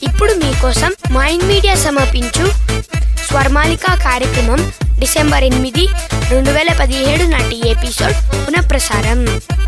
ఇప్పుడు మీకోసం mind media సమర్పించు స్వర్మాలిక కార్యక్రమం డిసెంబర్ ఎనిమిది రెండు వేల పదిహేడు నాటి ఎపిసోడ్ పునఃప్రసారం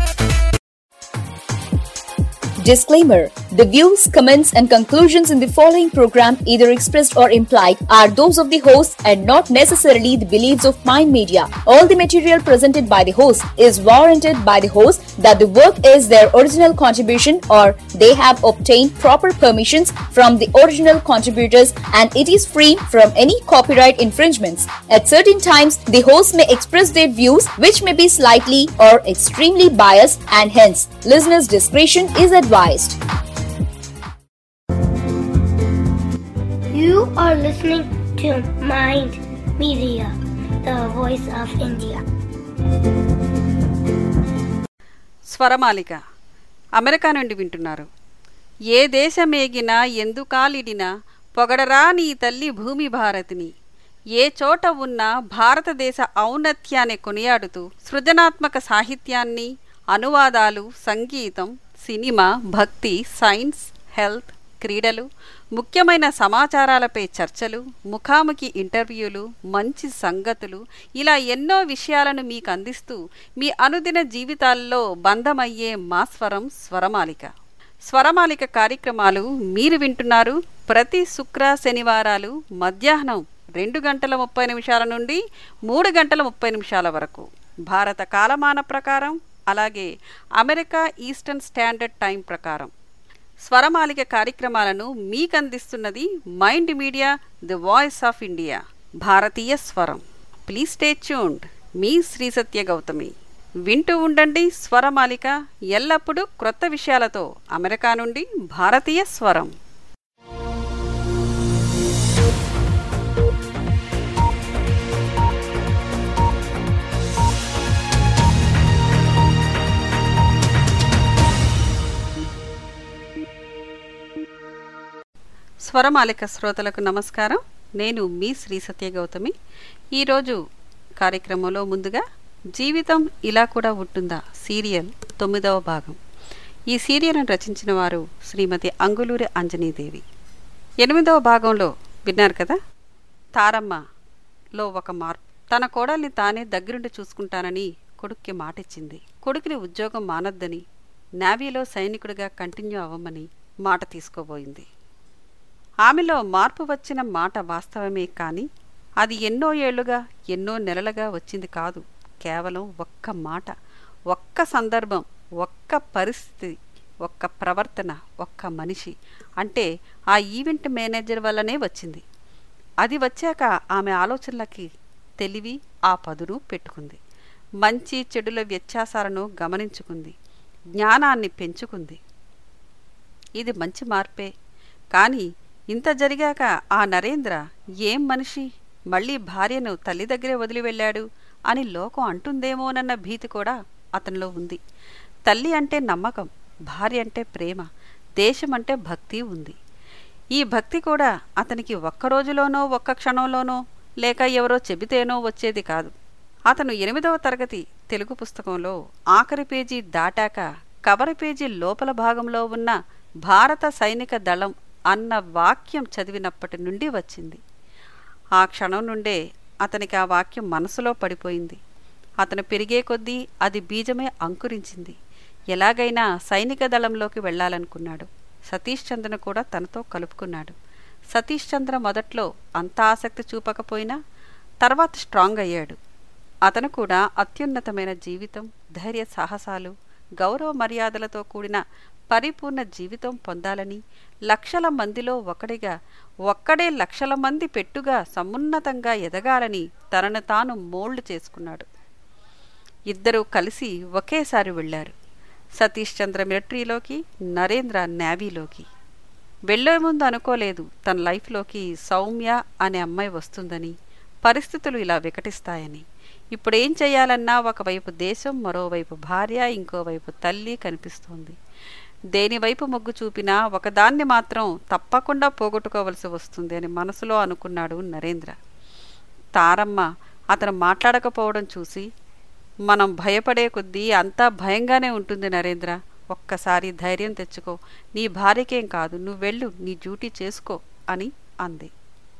Disclaimer The views, comments, and conclusions in the following program, either expressed or implied, are those of the host and not necessarily the beliefs of Mind Media. All the material presented by the host is warranted by the host that the work is their original contribution or they have obtained proper permissions from the original contributors and it is free from any copyright infringements. At certain times, the host may express their views which may be slightly or extremely biased and hence listeners' discretion is advised. You are listening to Mind Media, the voice of India. Swaramalika America నుండి వింటున్నారు ఏ దేశమేగినా ఎందుకాలిడినా పొగడరా నీ తల్లి భూమి భారతిని ఏ చోట ఉన్నా భారతదేశ ఔన్నత్యాన్ని కొనియాడుతూ సృజనాత్మక సాహిత్యాన్ని అనువాదాలు సంగీతం సినిమా భక్తి సైన్స్ హెల్త్ క్రీడలు ముఖ్యమైన సమాచారాలపై చర్చలు ముఖాముఖి ఇంటర్వ్యూలు మంచి సంగతులు ఇలా ఎన్నో విషయాలను మీకు అందిస్తూ మీ అనుదిన జీవితాల్లో బంధమయ్యే మా స్వరం స్వరమాలిక స్వరమాలిక కార్యక్రమాలు మీరు వింటున్నారు ప్రతి శుక్ర శనివారాలు మధ్యాహ్నం రెండు గంటల ముప్పై నిమిషాల నుండి మూడు గంటల ముప్పై నిమిషాల వరకు భారత కాలమాన ప్రకారం అలాగే అమెరికా ఈస్టర్న్ స్టాండర్డ్ టైం ప్రకారం స్వరమాలిక కార్యక్రమాలను మీకందిస్తున్నది mind media the voice of India భారతీయ స్వరం ప్లీజ్ స్టే ట్యూన్డ్ మీ శ్రీ సత్య గౌతమి వింటూ ఉండండి స్వరమాలిక ఎల్లప్పుడూ క్రొత్త విషయాలతో అమెరికా నుండి భారతీయ స్వరం స్వరమాలిక శ్రోతలకు నమస్కారం నేను మీ శ్రీ సత్య గౌతమి ఈరోజు కార్యక్రమంలో ముందుగా జీవితం ఇలా కూడా ఉంటుందా సీరియల్ తొమ్మిదవ భాగం ఈ సీరియల్ను రచించిన వారు శ్రీమతి అంగులూరి అంజనీదేవి ఎనిమిదవ భాగంలో విన్నారు కదా తారమ్మలో ఒక మార్పు తన కోడల్ని తానే దగ్గరుండి చూసుకుంటానని కొడుక్కి మాటిచ్చింది కొడుకుని ఉద్యోగం మానొద్దని నావీలో సైనికుడిగా కంటిన్యూ అవ్వమని మాట తీసుకోబోయింది ఆమెలో మార్పు వచ్చిన మాట వాస్తవమే కానీ అది ఎన్నో ఏళ్లుగా ఎన్నో నెలలుగా వచ్చింది కాదు కేవలం ఒక్క మాట ఒక్క సందర్భం ఒక్క పరిస్థితి ఒక్క ప్రవర్తన ఒక్క మనిషి అంటే ఆ ఈవెంట్ మేనేజర్ వల్లనే వచ్చింది అది వచ్చాక ఆమె ఆలోచనలకి తెలివి ఆ పదును పెట్టుకుంది మంచి చెడుల వ్యత్యాసాలను గమనించుకుంది జ్ఞానాన్ని పెంచుకుంది ఇది మంచి మార్పే కానీ ఇంత జరిగాక ఆ నరేంద్ర ఏం మనిషి మళ్ళీ భార్యను తల్లి దగ్గరే వదిలి వెళ్ళాడు అని లోకం అంటుందేమోనన్న భీతి కూడా అతనిలో ఉంది తల్లి అంటే నమ్మకం భార్య అంటే ప్రేమ దేశం అంటే భక్తి ఉంది ఈ భక్తి కూడా అతనికి ఒక్క రోజులోనో ఒక్క క్షణంలోనో లేక ఎవరో చెబితేనో వచ్చేది కాదు అతను ఎనిమిదవ తరగతి తెలుగు పుస్తకంలో ఆఖరి పేజీ దాటాక కవర్ పేజీ లోపల భాగంలో ఉన్న భారత సైనిక దళం అన్న వాక్యం చదివినప్పటి నుండి వచ్చింది ఆ క్షణం నుండే అతనికి ఆ వాక్యం మనసులో పడిపోయింది అతను పెరిగే కొద్దీ అది బీజమే అంకురించింది ఎలాగైనా సైనిక దళంలోకి వెళ్ళాలనుకున్నాడు సతీష్ చంద్రను కూడా తనతో కలుపుకున్నాడు సతీష్ చంద్ర మొదట్లో అంత ఆసక్తి చూపకపోయినా తర్వాత స్ట్రాంగ్ అయ్యాడు అతను కూడా అత్యున్నతమైన జీవితం ధైర్య సాహసాలు గౌరవ మర్యాదలతో కూడిన పరిపూర్ణ జీవితం పొందాలని లక్షల మందిలో ఒకడిగా ఒక్కడే లక్షల మంది పెట్టుగా సమున్నతంగా ఎదగాలని తనను తాను మోల్డ్ చేసుకున్నాడు ఇద్దరూ కలిసి ఒకేసారి వెళ్ళారు సతీష్ చంద్ర మిలిటరీలోకి నరేంద్ర నేవీలోకి వెళ్లే ముందు అనుకోలేదు తన లైఫ్లోకి సౌమ్య అనే అమ్మాయి వస్తుందని పరిస్థితులు ఇలా వికటిస్తాయని ఇప్పుడేం చేయాలన్నా ఒకవైపు దేశం మరోవైపు భార్య ఇంకోవైపు తల్లి కనిపిస్తోంది దేనివైపు మొగ్గు చూపినా ఒకదాన్ని మాత్రం తప్పకుండా పోగొట్టుకోవలసి వస్తుంది అని మనసులో అనుకున్నాడు నరేంద్ర తారమ్మ అతను మాట్లాడకపోవడం చూసి మనం భయపడే కొద్దీ అంతా భయంగానే ఉంటుంది నరేంద్ర ఒక్కసారి ధైర్యం తెచ్చుకో నీ భార్యకేం కాదు నువ్వు వెళ్ళు నీ డ్యూటీ చేసుకో అని అంది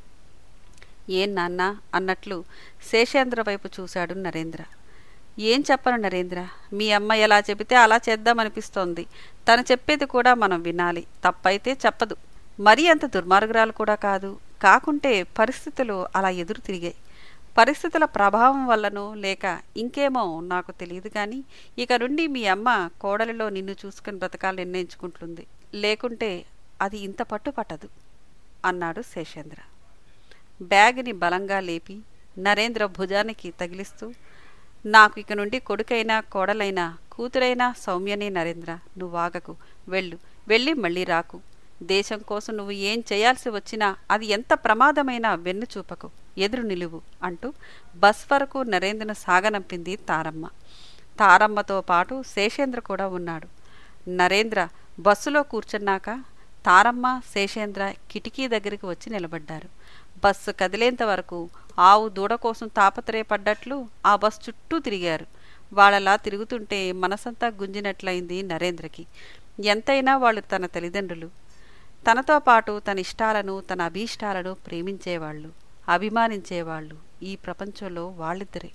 ఏం నాన్న అన్నట్లు శేషేంద్ర వైపు చూశాడు నరేంద్ర ఏం చెప్పను నరేంద్ర మీ అమ్మ ఎలా చెబితే అలా చేద్దామనిపిస్తోంది తను చెప్పేది కూడా మనం వినాలి తప్పైతే చెప్పదు మరీ అంత దుర్మార్గురాలు కూడా కాదు కాకుంటే పరిస్థితులు అలా ఎదురు తిరిగాయి పరిస్థితుల ప్రభావం వల్లనో లేక ఇంకేమో నాకు తెలియదు కానీ ఇక నుండి మీ అమ్మ కోడలిలో నిన్ను చూసుకుని బ్రతకాలు నిర్ణయించుకుంటుంది లేకుంటే అది ఇంత పట్టు పట్టదు అన్నాడు శేషేంద్ర బ్యాగ్ని బలంగా లేపి నరేంద్ర భుజానికి తగిలిస్తూ నాకు ఇక నుండి కొడుకైనా కోడలైనా కూతురైనా సౌమ్యనే నరేంద్ర నువ్వు ఆగకు వెళ్ళు వెళ్ళి మళ్ళీ రాకు దేశం కోసం నువ్వు ఏం చేయాల్సి వచ్చినా అది ఎంత ప్రమాదమైనా వెన్ను చూపకు ఎదురు నిలువు అంటూ బస్ వరకు నరేంద్రను సాగనంపింది తారమ్మ తారమ్మతో పాటు శేషేంద్ర కూడా ఉన్నాడు నరేంద్ర బస్సులో కూర్చున్నాక తారమ్మ శేషేంద్ర కిటికీ దగ్గరికి వచ్చి నిలబడ్డారు బస్సు కదిలేంత వరకు ఆవు దూడ కోసం తాపత్రయపడ్డట్లు ఆ బస్ చుట్టూ తిరిగారు వాళ్ళలా తిరుగుతుంటే మనసంతా గుంజినట్లయింది నరేంద్రకి ఎంతైనా వాళ్ళు తన తల్లిదండ్రులు తనతో పాటు తన ఇష్టాలను తన అభీష్టాలను ప్రేమించేవాళ్ళు అభిమానించేవాళ్ళు ఈ ప్రపంచంలో వాళ్ళిద్దరే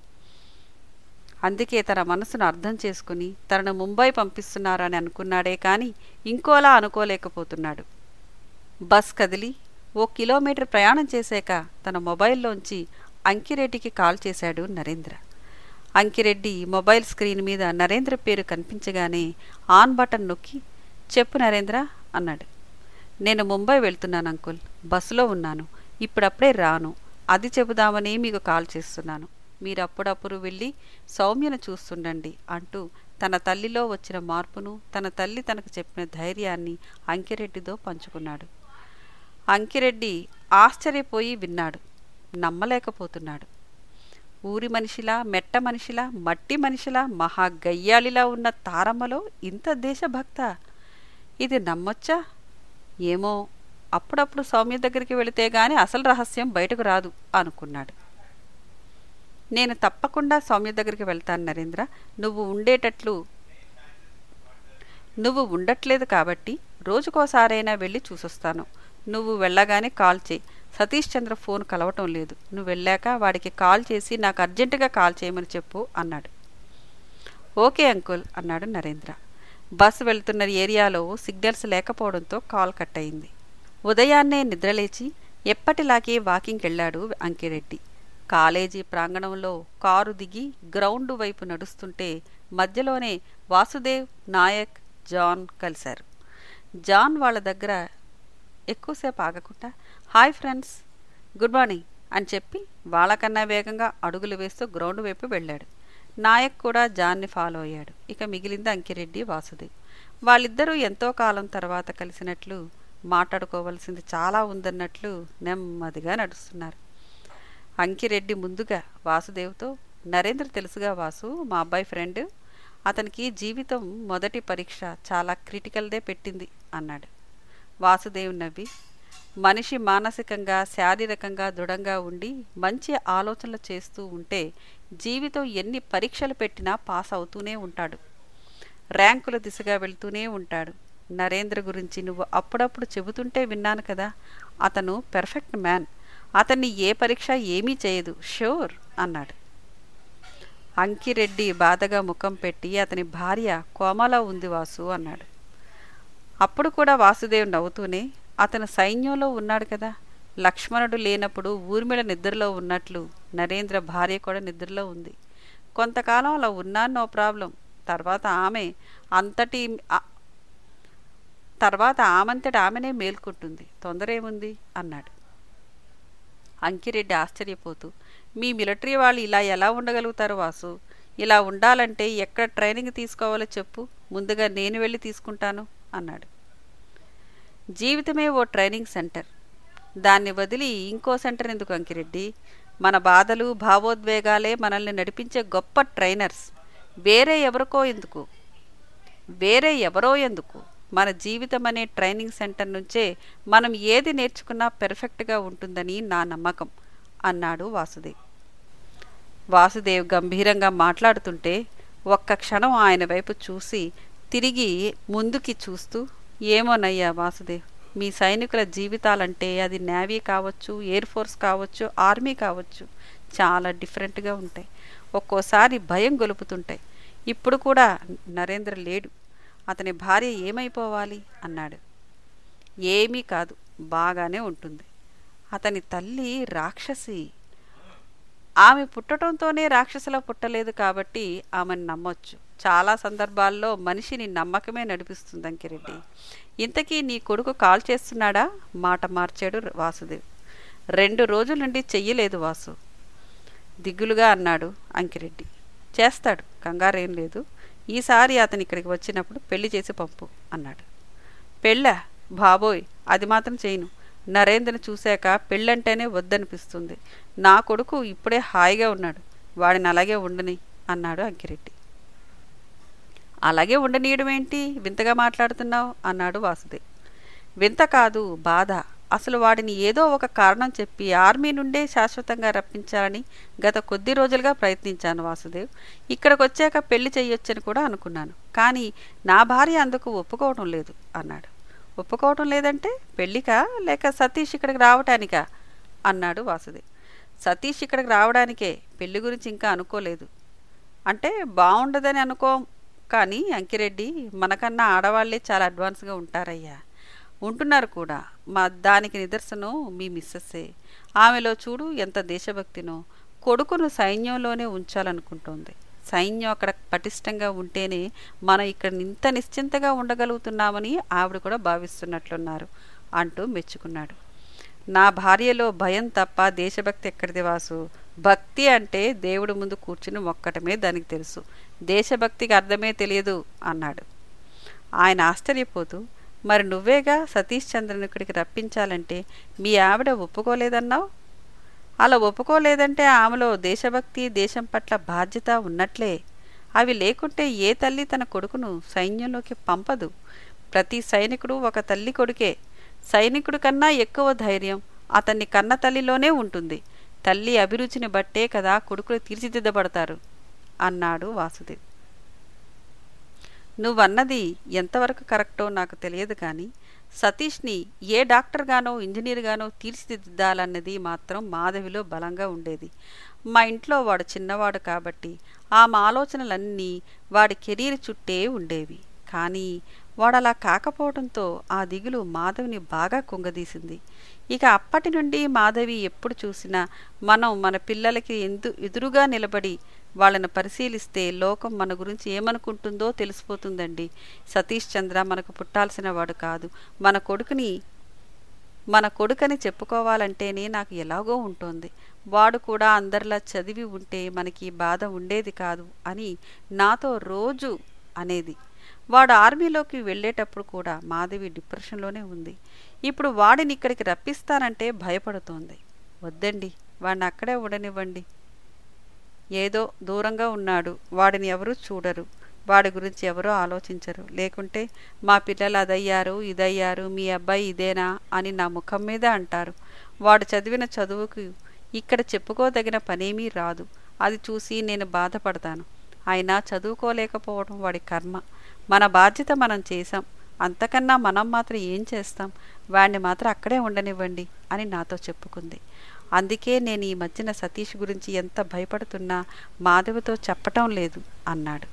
అందుకే తన మనసును అర్థం చేసుకుని తనను ముంబై పంపిస్తున్నారని అనుకున్నాడే కానీ ఇంకోలా అనుకోలేకపోతున్నాడు బస్ కదిలి ఓ కిలోమీటర్ ప్రయాణం చేశాక తన మొబైల్లోంచి అంకిరెడ్డికి కాల్ చేశాడు నరేంద్ర అంకిరెడ్డి మొబైల్ స్క్రీన్ మీద నరేంద్ర పేరు కనిపించగానే ఆన్ బటన్ నొక్కి చెప్పు నరేంద్ర అన్నాడు నేను ముంబై వెళ్తున్నాను అంకుల్ బస్సులో ఉన్నాను ఇప్పుడప్పుడే రాను అది చెబుదామని మీకు కాల్ చేస్తున్నాను మీరు అప్పుడప్పుడు వెళ్ళి సౌమ్యను చూస్తుండండి అంటూ తన తల్లిలో వచ్చిన మార్పును తన తల్లి తనకు చెప్పిన ధైర్యాన్ని అంకిరెడ్డితో పంచుకున్నాడు అంకిరెడ్డి ఆశ్చర్యపోయి విన్నాడు నమ్మలేకపోతున్నాడు ఊరి మనిషిలా మెట్ట మనిషిలా మట్టి మనిషిలా మహా గయ్యాలిలా ఉన్న తారమ్మలో ఇంత దేశభక్త ఇది నమ్మొచ్చా ఏమో అప్పుడప్పుడు సౌమ్య దగ్గరికి వెళితే గాని అసలు రహస్యం బయటకు రాదు అనుకున్నాడు నేను తప్పకుండా సౌమ్య దగ్గరికి వెళ్తాను నరేంద్ర నువ్వు ఉండేటట్లు నువ్వు ఉండట్లేదు కాబట్టి రోజుకోసారైనా వెళ్ళి చూసొస్తాను నువ్వు వెళ్ళగానే కాల్ చేయి సతీష్ చంద్ర ఫోన్ కలవటం లేదు నువ్వు వెళ్ళాక వాడికి కాల్ చేసి నాకు అర్జెంటుగా కాల్ చేయమని చెప్పు అన్నాడు ఓకే అంకుల్ అన్నాడు నరేంద్ర బస్ వెళ్తున్న ఏరియాలో సిగ్నల్స్ లేకపోవడంతో కాల్ కట్ అయింది ఉదయాన్నే నిద్రలేచి ఎప్పటిలాగే వాకింగ్కి వెళ్ళాడు అంకిరెడ్డి కాలేజీ ప్రాంగణంలో కారు దిగి గ్రౌండ్ వైపు నడుస్తుంటే మధ్యలోనే వాసుదేవ్ నాయక్ జాన్ కలిశారు జాన్ వాళ్ళ దగ్గర ఎక్కువసేపు ఆగకుండా హాయ్ ఫ్రెండ్స్ గుడ్ మార్నింగ్ అని చెప్పి వాళ్ళకన్నా వేగంగా అడుగులు వేస్తూ గ్రౌండ్ వైపు వెళ్ళాడు నాయక్ కూడా జాన్ని ఫాలో అయ్యాడు ఇక మిగిలింది అంకిరెడ్డి వాసుదేవ్ వాళ్ళిద్దరూ ఎంతో కాలం తర్వాత కలిసినట్లు మాట్లాడుకోవలసింది చాలా ఉందన్నట్లు నెమ్మదిగా నడుస్తున్నారు అంకిరెడ్డి ముందుగా వాసుదేవ్తో నరేంద్ర తెలుసుగా వాసు మా అబ్బాయి ఫ్రెండ్ అతనికి జీవితం మొదటి పరీక్ష చాలా క్రిటికల్దే పెట్టింది అన్నాడు వాసుదేవ్ నవ్వి మనిషి మానసికంగా శారీరకంగా దృఢంగా ఉండి మంచి ఆలోచనలు చేస్తూ ఉంటే జీవితం ఎన్ని పరీక్షలు పెట్టినా పాస్ అవుతూనే ఉంటాడు ర్యాంకుల దిశగా వెళ్తూనే ఉంటాడు నరేంద్ర గురించి నువ్వు అప్పుడప్పుడు చెబుతుంటే విన్నాను కదా అతను పెర్ఫెక్ట్ మ్యాన్ అతన్ని ఏ పరీక్ష ఏమీ చేయదు షూర్ అన్నాడు అంకిరెడ్డి బాధగా ముఖం పెట్టి అతని భార్య కోమలా ఉంది వాసు అన్నాడు అప్పుడు కూడా వాసుదేవ్ నవ్వుతూనే అతను సైన్యంలో ఉన్నాడు కదా లక్ష్మణుడు లేనప్పుడు ఊర్మిళ నిద్రలో ఉన్నట్లు నరేంద్ర భార్య కూడా నిద్రలో ఉంది కొంతకాలం అలా ఉన్నా నో ప్రాబ్లం తర్వాత ఆమె అంతటి ఆ- తర్వాత ఆమంతటి ఆమెనే మేల్కొంటుంది తొందర ఏముంది అన్నాడు అంకిరెడ్డి ఆశ్చర్యపోతూ మీ మిలిటరీ వాళ్ళు ఇలా ఎలా ఉండగలుగుతారు వాసు ఇలా ఉండాలంటే ఎక్కడ ట్రైనింగ్ తీసుకోవాలో చెప్పు ముందుగా నేను వెళ్ళి తీసుకుంటాను అన్నాడు జీవితమే ఓ ట్రైనింగ్ సెంటర్ దాన్ని వదిలి ఇంకో సెంటర్ ఎందుకు అంకిరెడ్డి మన బాధలు భావోద్వేగాలే మనల్ని నడిపించే గొప్ప ట్రైనర్స్ వేరే ఎవరికో ఎందుకు వేరే ఎవరో ఎందుకు మన జీవితం అనే ట్రైనింగ్ సెంటర్ నుంచే మనం ఏది నేర్చుకున్నా పెర్ఫెక్ట్గా ఉంటుందని నా నమ్మకం అన్నాడు వాసుదేవ్ వాసుదేవ్ గంభీరంగా మాట్లాడుతుంటే ఒక్క క్షణం ఆయన వైపు చూసి తిరిగి ముందుకి చూస్తూ ఏమోనయ్యా వాసుదేవ్ మీ సైనికుల జీవితాలంటే అది నేవీ కావచ్చు ఎయిర్ ఫోర్స్ కావచ్చు ఆర్మీ కావచ్చు చాలా డిఫరెంట్గా ఉంటాయి ఒక్కోసారి భయం గొలుపుతుంటాయి ఇప్పుడు కూడా నరేంద్ర లేడు అతని భార్య ఏమైపోవాలి అన్నాడు ఏమీ కాదు బాగానే ఉంటుంది అతని తల్లి రాక్షసి ఆమె పుట్టడంతోనే రాక్షసులా పుట్టలేదు కాబట్టి ఆమెను నమ్మొచ్చు చాలా సందర్భాల్లో మనిషిని నమ్మకమే నడిపిస్తుంది అంకిరెడ్డి ఇంతకీ నీ కొడుకు కాల్ చేస్తున్నాడా మాట మార్చాడు వాసుదేవ్ రెండు రోజుల నుండి చెయ్యలేదు వాసు దిగులుగా అన్నాడు అంకిరెడ్డి చేస్తాడు కంగారేం లేదు ఈసారి అతను ఇక్కడికి వచ్చినప్పుడు పెళ్లి చేసి పంపు అన్నాడు పెళ్ళా బాబోయ్ అది మాత్రం చేయను నరేంద్రని చూశాక పెళ్ళంటేనే వద్దనిపిస్తుంది నా కొడుకు ఇప్పుడే హాయిగా ఉన్నాడు వాడిని అలాగే ఉండని అన్నాడు అంకిరెడ్డి అలాగే ఉండనీయడం ఏంటి వింతగా మాట్లాడుతున్నావు అన్నాడు వాసుదేవ్ వింత కాదు బాధ అసలు వాడిని ఏదో ఒక కారణం చెప్పి ఆర్మీ నుండే శాశ్వతంగా రప్పించాలని గత కొద్ది రోజులుగా ప్రయత్నించాను వాసుదేవ్ ఇక్కడికి వచ్చాక పెళ్లి చెయ్యొచ్చని కూడా అనుకున్నాను కానీ నా భార్య అందుకు ఒప్పుకోవడం లేదు అన్నాడు ఒప్పుకోవటం లేదంటే పెళ్ళికా లేక సతీష్ ఇక్కడికి రావటానికా అన్నాడు వాసుదేవ్ సతీష్ ఇక్కడికి రావడానికే పెళ్లి గురించి ఇంకా అనుకోలేదు అంటే బాగుండదని అనుకో కానీ అంకిరెడ్డి మనకన్నా ఆడవాళ్లే చాలా అడ్వాన్స్గా ఉంటారయ్యా ఉంటున్నారు కూడా మా దానికి నిదర్శనం మీ మిస్సెస్సే ఆమెలో చూడు ఎంత దేశభక్తినో కొడుకును సైన్యంలోనే ఉంచాలనుకుంటోంది సైన్యం అక్కడ పటిష్టంగా ఉంటేనే మనం ఇక్కడ ఇంత నిశ్చింతగా ఉండగలుగుతున్నామని ఆవిడ కూడా భావిస్తున్నట్లున్నారు అంటూ మెచ్చుకున్నాడు నా భార్యలో భయం తప్ప దేశభక్తి ఎక్కడిది వాసు భక్తి అంటే దేవుడి ముందు కూర్చుని మొక్కటమే దానికి తెలుసు దేశభక్తికి అర్థమే తెలియదు అన్నాడు ఆయన ఆశ్చర్యపోతూ మరి నువ్వేగా సతీష్ చంద్రను ఇక్కడికి రప్పించాలంటే మీ ఆవిడ ఒప్పుకోలేదన్నావు అలా ఒప్పుకోలేదంటే ఆమెలో దేశభక్తి దేశం పట్ల బాధ్యత ఉన్నట్లే అవి లేకుంటే ఏ తల్లి తన కొడుకును సైన్యంలోకి పంపదు ప్రతి సైనికుడు ఒక తల్లి కొడుకే సైనికుడి కన్నా ఎక్కువ ధైర్యం అతన్ని కన్న తల్లిలోనే ఉంటుంది తల్లి అభిరుచిని బట్టే కదా కొడుకులు తీర్చిదిద్దబడతారు అన్నాడు వాసుదేవ్ నువ్వన్నది ఎంతవరకు కరెక్టో నాకు తెలియదు కానీ సతీష్ని ఏ డాక్టర్గానో ఇంజనీర్గానో తీర్చిదిద్దాలన్నది మాత్రం మాధవిలో బలంగా ఉండేది మా ఇంట్లో వాడు చిన్నవాడు కాబట్టి ఆమె ఆలోచనలన్నీ వాడి కెరీర్ చుట్టే ఉండేవి కానీ వాడు అలా కాకపోవడంతో ఆ దిగులు మాధవిని బాగా కుంగదీసింది ఇక అప్పటి నుండి మాధవి ఎప్పుడు చూసినా మనం మన పిల్లలకి ఎందు ఎదురుగా నిలబడి వాళ్ళని పరిశీలిస్తే లోకం మన గురించి ఏమనుకుంటుందో తెలిసిపోతుందండి సతీష్ చంద్ర మనకు పుట్టాల్సిన వాడు కాదు మన కొడుకుని మన కొడుకని చెప్పుకోవాలంటేనే నాకు ఎలాగో ఉంటుంది వాడు కూడా అందరిలా చదివి ఉంటే మనకి బాధ ఉండేది కాదు అని నాతో రోజు అనేది వాడు ఆర్మీలోకి వెళ్ళేటప్పుడు కూడా మాధవి డిప్రెషన్లోనే ఉంది ఇప్పుడు వాడిని ఇక్కడికి రప్పిస్తానంటే భయపడుతోంది వద్దండి వాడిని అక్కడే ఉండనివ్వండి ఏదో దూరంగా ఉన్నాడు వాడిని ఎవరూ చూడరు వాడి గురించి ఎవరూ ఆలోచించరు లేకుంటే మా పిల్లలు అదయ్యారు ఇదయ్యారు మీ అబ్బాయి ఇదేనా అని నా ముఖం మీద అంటారు వాడు చదివిన చదువుకు ఇక్కడ చెప్పుకోదగిన పనేమీ రాదు అది చూసి నేను బాధపడతాను అయినా చదువుకోలేకపోవడం వాడి కర్మ మన బాధ్యత మనం చేశాం అంతకన్నా మనం మాత్రం ఏం చేస్తాం వాడిని మాత్రం అక్కడే ఉండనివ్వండి అని నాతో చెప్పుకుంది అందుకే నేను ఈ మధ్యన సతీష్ గురించి ఎంత భయపడుతున్నా మాధవితో చెప్పటం లేదు అన్నాడు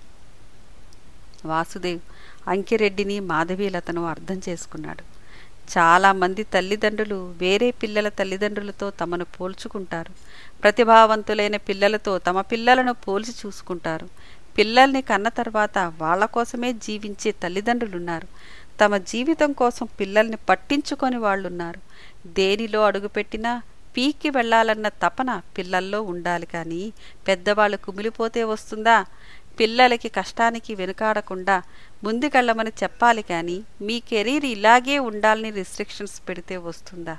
వాసుదేవ్ అంకిరెడ్డిని మాధవీలతను అర్థం చేసుకున్నాడు చాలామంది తల్లిదండ్రులు వేరే పిల్లల తల్లిదండ్రులతో తమను పోల్చుకుంటారు ప్రతిభావంతులైన పిల్లలతో తమ పిల్లలను పోల్చి చూసుకుంటారు పిల్లల్ని కన్న తర్వాత వాళ్ళ కోసమే జీవించే తల్లిదండ్రులున్నారు తమ జీవితం కోసం పిల్లల్ని పట్టించుకొని వాళ్ళున్నారు దేనిలో అడుగుపెట్టినా పీకి వెళ్ళాలన్న తపన పిల్లల్లో ఉండాలి కానీ పెద్దవాళ్ళు కుమిలిపోతే వస్తుందా పిల్లలకి కష్టానికి వెనుకాడకుండా ముందుకెళ్ళమని చెప్పాలి కానీ మీ కెరీర్ ఇలాగే ఉండాలని రిస్ట్రిక్షన్స్ పెడితే వస్తుందా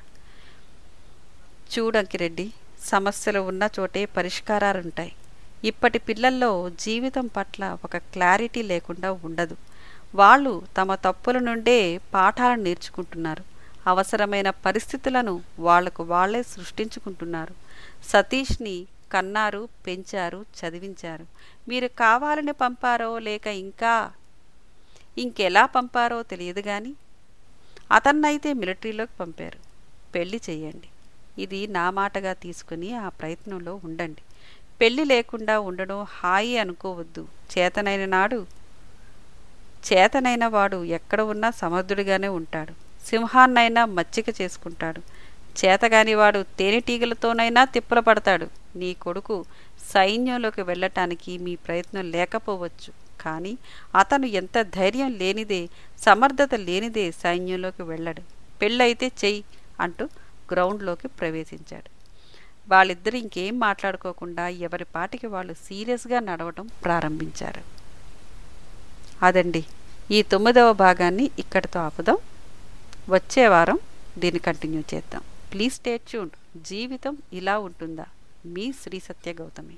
చూడంకిరెడ్డి సమస్యలు ఉన్న చోటే పరిష్కారాలుంటాయి ఇప్పటి పిల్లల్లో జీవితం పట్ల ఒక క్లారిటీ లేకుండా ఉండదు వాళ్ళు తమ తప్పుల నుండే పాఠాలను నేర్చుకుంటున్నారు అవసరమైన పరిస్థితులను వాళ్లకు వాళ్లే సృష్టించుకుంటున్నారు సతీష్ని కన్నారు పెంచారు చదివించారు మీరు కావాలని పంపారో లేక ఇంకా ఇంకెలా పంపారో తెలియదు కానీ అతన్నైతే మిలిటరీలోకి పంపారు పెళ్లి చెయ్యండి ఇది నా మాటగా తీసుకుని ఆ ప్రయత్నంలో ఉండండి పెళ్లి లేకుండా ఉండడం హాయి అనుకోవద్దు చేతనైన నాడు చేతనైన వాడు ఎక్కడ ఉన్నా సమర్థుడిగానే ఉంటాడు సింహాన్నైనా మచ్చిక చేసుకుంటాడు చేతగాని వాడు తేనెటీగలతోనైనా తిప్పల పడతాడు నీ కొడుకు సైన్యంలోకి వెళ్ళటానికి మీ ప్రయత్నం లేకపోవచ్చు కానీ అతను ఎంత ధైర్యం లేనిదే సమర్థత లేనిదే సైన్యంలోకి వెళ్ళడు పెళ్ళైతే చెయ్యి అంటూ గ్రౌండ్లోకి ప్రవేశించాడు వాళ్ళిద్దరు ఇంకేం మాట్లాడుకోకుండా ఎవరి పాటికి వాళ్ళు సీరియస్గా నడవడం ప్రారంభించారు అదండి ఈ తొమ్మిదవ భాగాన్ని ఇక్కడితో ఆపుదాం వచ్చే వారం దీన్ని కంటిన్యూ చేద్దాం ప్లీజ్ స్టే ట్యూన్ జీవితం ఇలా ఉంటుందా మీ శ్రీ సత్య గౌతమి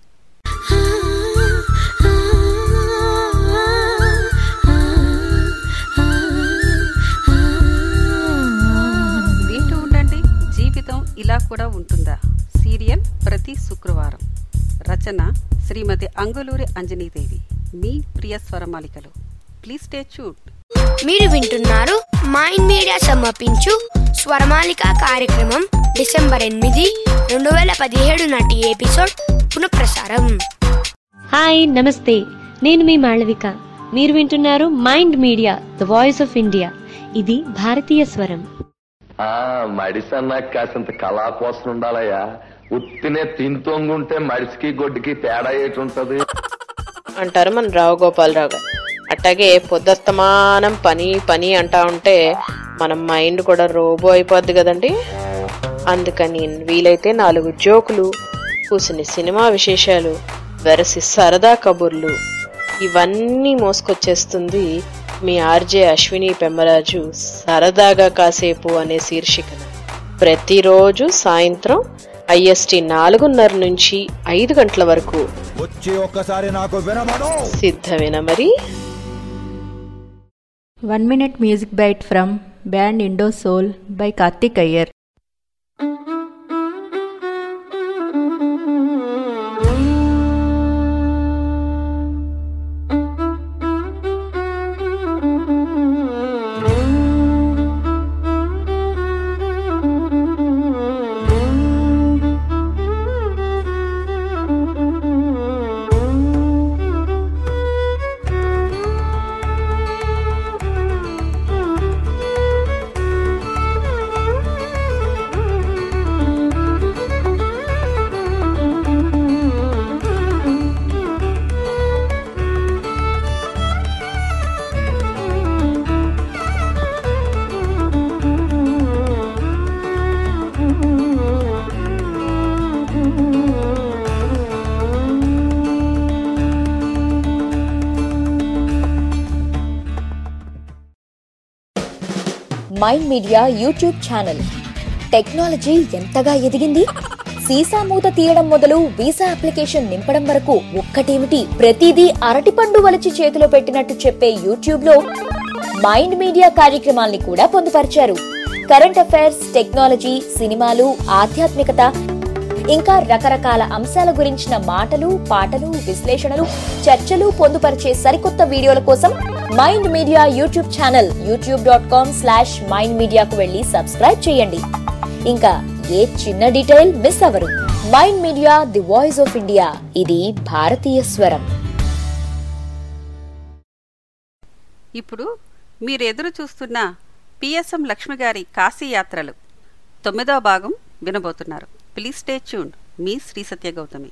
వింటూ ఉండండి జీవితం ఇలా కూడా ఉంటుందా సీరియల్ ప్రతి శుక్రవారం రచన శ్రీమతి అంగులూరి అంజనీదేవి మీ ప్రియ స్వరమాలికలు ప్లీజ్ స్టే ట్యూన్ మీరు వింటున్నారు మైండ్ మీడియా సమర్పించు స్వరమాలిక కార్యక్రమం డిసెంబర్ ఎనిమిది రెండు వేల పదిహేడు నాటి ఎపిసోడ్ పునఃప్రసారం హాయ్ నమస్తే నేను మీ మాళవిక మీరు వింటున్నారు mind media the voice of India ఇది భారతీయ స్వరం ఆ మడిసన్నా కాసింత కళా కోసం ఉండాలయ్యా ఉత్తినే తింతొంగుంటే మడిసికి గొడ్డుకి తేడా ఏటుంటది అంటారు మన రావు గోపాలరావు గారు అట్టాగే పొద్దస్తమానం పని పని అంటా ఉంటే మన మైండ్ కూడా రోబో అయిపోద్ది కదండి అందుకని వీలైతే నాలుగు జోకులు కూసిన సినిమా విశేషాలు వెరసి సరదా కబుర్లు ఇవన్నీ మోసుకొచ్చేస్తుంది మీ ఆర్జే అశ్విని పెమ్మరాజు సరదాగా కాసేపు అనే శీర్షికన ప్రతిరోజు సాయంత్రం ఐఎస్టి నాలుగున్నర నుంచి ఐదు గంటల వరకు వచ్చి ఒక్కసారి నాకు వినమను సిద్ధమేనా మరి One minute music bite from band Indo Soul by Karthik Iyer. Mind media YouTube channel technology ఎంతగా ఎదిగింది సీసా మూత తీయడం మొదలు వీసా అప్లికేషన్ నింపడం వరకు ఒక్కటేమిటి ప్రతిదీ అరటిపండు వలిచి చేతిలో పెట్టినట్టు చెప్పే యూట్యూబ్ లో మైండ్ మీడియా కార్యక్రమాల్ని కూడా పొందుపరిచారు కరెంట్ అఫైర్స్ టెక్నాలజీ సినిమాలు ఆధ్యాత్మికత ఇంకా రకరకాల అంశాల గురించిన మాటలు పాటలు విశ్లేషణలు చర్చలు పొందుపరిచే సరికొత్త వీడియోల కోసం mind media YouTube channel YouTube dot com slash mind మీడియాకు వెళ్ళి సబ్స్క్రైబ్ చేయండి ఇంకా ఏ చిన్న డీటెయిల్ మిస్ అవరు mind media the voice of India ఇది భారతీయ స్వరం ఇప్పుడు మీరు ఎదురు చూస్తున్న పిఎస్ఎం లక్ష్మి గారి కాశీ యాత్రలు తొమ్మిదవ భాగం వినబోతున్నారు ప్లీజ్ స్టే ట్యూన్ మీ శ్రీ సత్య గౌతమి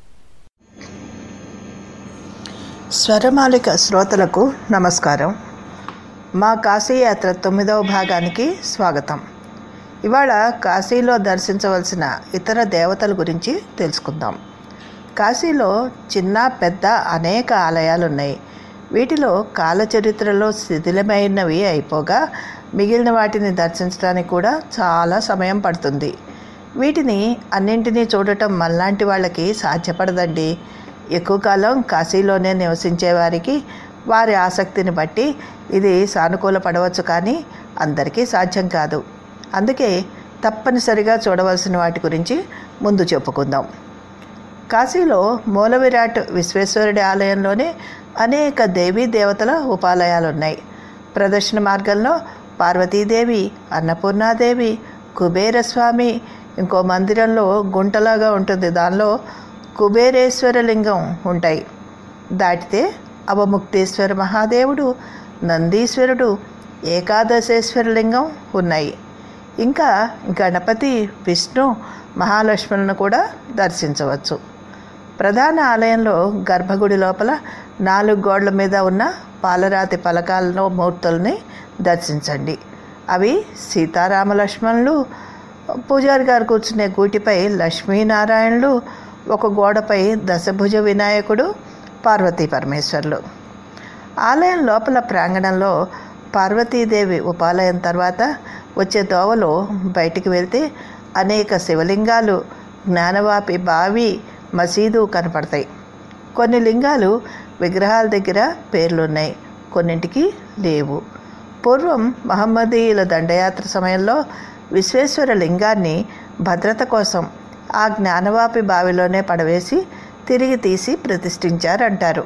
స్వరమాలిక శ్రోతలకు నమస్కారం మా కాశీయాత్ర తొమ్మిదవ భాగానికి స్వాగతం ఇవాళ కాశీలో దర్శించవలసిన ఇతర దేవతల గురించి తెలుసుకుందాం కాశీలో చిన్న పెద్ద అనేక ఆలయాలు ఉన్నాయి వీటిలో కాలచరిత్రలో శిథిలమైనవి అయిపోగా మిగిలిన వాటిని దర్శించడానికి కూడా చాలా సమయం పడుతుంది వీటిని అన్నింటినీ చూడటం మళ్ళాంటి వాళ్ళకి సాధ్యపడదండి ఎక్కువ కాలం కాశీలోనే నివసించే వారికి వారి ఆసక్తిని బట్టి ఇది సానుకూల పడవచ్చు కానీ అందరికీ సాధ్యం కాదు అందుకే తప్పనిసరిగా చూడవలసిన వాటి గురించి ముందు చెప్పుకుందాం కాశీలో మూల విరాట్ విశ్వేశ్వరుడి ఆలయంలోనే అనేక దేవీ దేవతల ఉపాలయాలు ఉన్నాయి ప్రదర్శన మార్గంలో పార్వతీదేవి అన్నపూర్ణాదేవి కుబేరస్వామి ఇంకో మందిరంలో గుంటలాగా ఉంటుంది దానిలో కుబేరేశ్వర లింగం ఉంటాయి దాటితే అవముక్తేశ్వర మహాదేవుడు నందీశ్వరుడు ఏకాదశేశ్వర లింగం ఉన్నాయి ఇంకా గణపతి విష్ణు మహాలక్ష్ములను కూడా దర్శించవచ్చు ప్రధాన ఆలయంలో గర్భగుడి లోపల నాలుగు గోడల మీద ఉన్న పాలరాతి పలకాలలో మూర్తుల్ని దర్శించండి అవి సీతారామ లక్ష్మణులు పూజారి గారు కూర్చునే గూటిపై లక్ష్మీనారాయణులు ఒక గోడపై దశభుజ వినాయకుడు పార్వతీ పరమేశ్వర్లు ఆలయం లోపల ప్రాంగణంలో పార్వతీదేవి ఉపాలయం తర్వాత వచ్చే దోవలో బయటికి వెళ్తే అనేక శివలింగాలు జ్ఞానవాపి బావి మసీదు కనపడతాయి కొన్ని లింగాలు విగ్రహాల దగ్గర పేర్లున్నాయి కొన్నింటికి లేవు పూర్వం మహమ్మదీయుల దండయాత్ర సమయంలో విశ్వేశ్వర లింగాన్ని భద్రత కోసం ఆ జ్ఞానవాపి బావిలోనే పడవేసి తిరిగి తీసి ప్రతిష్ఠించారంటారు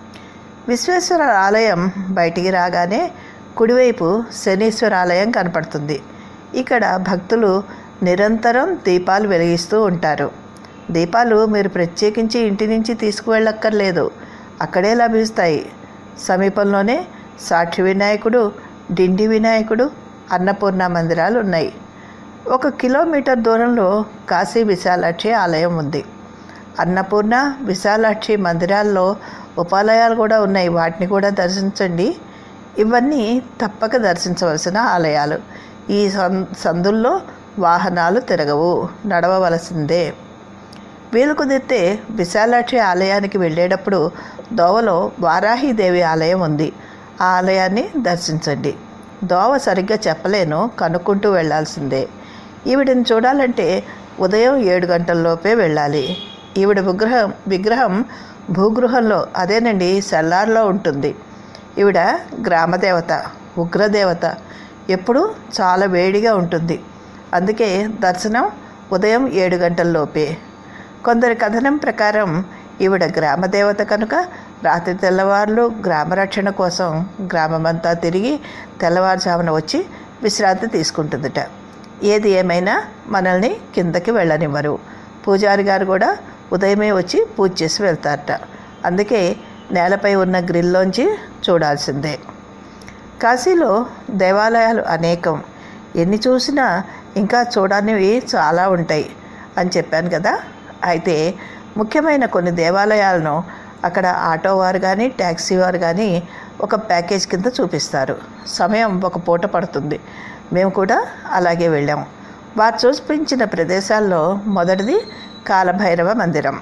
విశ్వేశ్వర ఆలయం బయటికి రాగానే కుడివైపు శనీశ్వర ఆలయం కనపడుతుంది ఇక్కడ భక్తులు నిరంతరం దీపాలు వెలిగిస్తూ ఉంటారు దీపాలు మీరు ప్రత్యేకించి ఇంటి నుంచి తీసుకువెళ్ళక్కర్లేదు అక్కడే లభిస్తాయి సమీపంలోనే సాక్షి వినాయకుడు డిండి వినాయకుడు అన్నపూర్ణ మందిరాలు ఉన్నాయి ఒక కిలోమీటర్ దూరంలో కాశీ విశాలాక్షి ఆలయం ఉంది అన్నపూర్ణ విశాలాక్షి మందిరాల్లో ఉపాలయాలు కూడా ఉన్నాయి వాటిని కూడా దర్శించండి ఇవన్నీ తప్పక దర్శించవలసిన ఆలయాలు ఈ సం సందుల్లో వాహనాలు తిరగవు నడవవలసిందే వీలు కుదిరితే విశాలాక్షి ఆలయానికి వెళ్ళేటప్పుడు దోవలో వారాహిదేవి ఆలయం ఉంది ఆ ఆలయాన్ని దర్శించండి దోవ సరిగ్గా చెప్పలేను కనుక్కుంటూ వెళ్ళాల్సిందే ఈవిడని చూడాలంటే ఉదయం ఏడు గంటల్లోపే వెళ్ళాలి ఈవిడ విగ్రహం విగ్రహం భూగృహంలో అదేనండి సెల్లార్లో ఉంటుంది ఈవిడ గ్రామదేవత ఉగ్రదేవత ఎప్పుడూ చాలా వేడిగా ఉంటుంది అందుకే దర్శనం ఉదయం ఏడు గంటల్లోపే కొందరి కథనం ప్రకారం ఈవిడ గ్రామదేవత కనుక రాత్రి తెల్లవారులు గ్రామరక్షణ కోసం గ్రామమంతా తిరిగి తెల్లవారుజామున వచ్చి విశ్రాంతి తీసుకుంటుందట ఏది ఏమైనా మనల్ని కిందకి వెళ్ళనివ్వరు పూజారి గారు కూడా ఉదయమే వచ్చి పూజ చేసి వెళ్తారట అందుకే నేలపై ఉన్న గ్రిల్లోంచి చూడాల్సిందే కాశీలో దేవాలయాలు అనేకం ఎన్ని చూసినా ఇంకా చూడనివి చాలా ఉంటాయి అని చెప్పాను కదా అయితే ముఖ్యమైన కొన్ని దేవాలయాలను అక్కడ ఆటో వారు కానీ ట్యాక్సీ వారు కానీ ఒక ప్యాకేజ్ కింద చూపిస్తారు సమయం ఒక పూట పడుతుంది మేము కూడా అలాగే వెళ్ళాం వారు చూపించిన ప్రదేశాల్లో మొదటిది కాలభైరవ మందిరం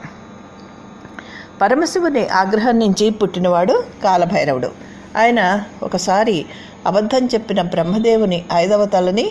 పరమశివుని ఆగ్రహం నుంచి పుట్టినవాడు కాలభైరవుడు ఆయన ఒకసారి అబద్ధం చెప్పిన బ్రహ్మదేవుని ఐదవ తలని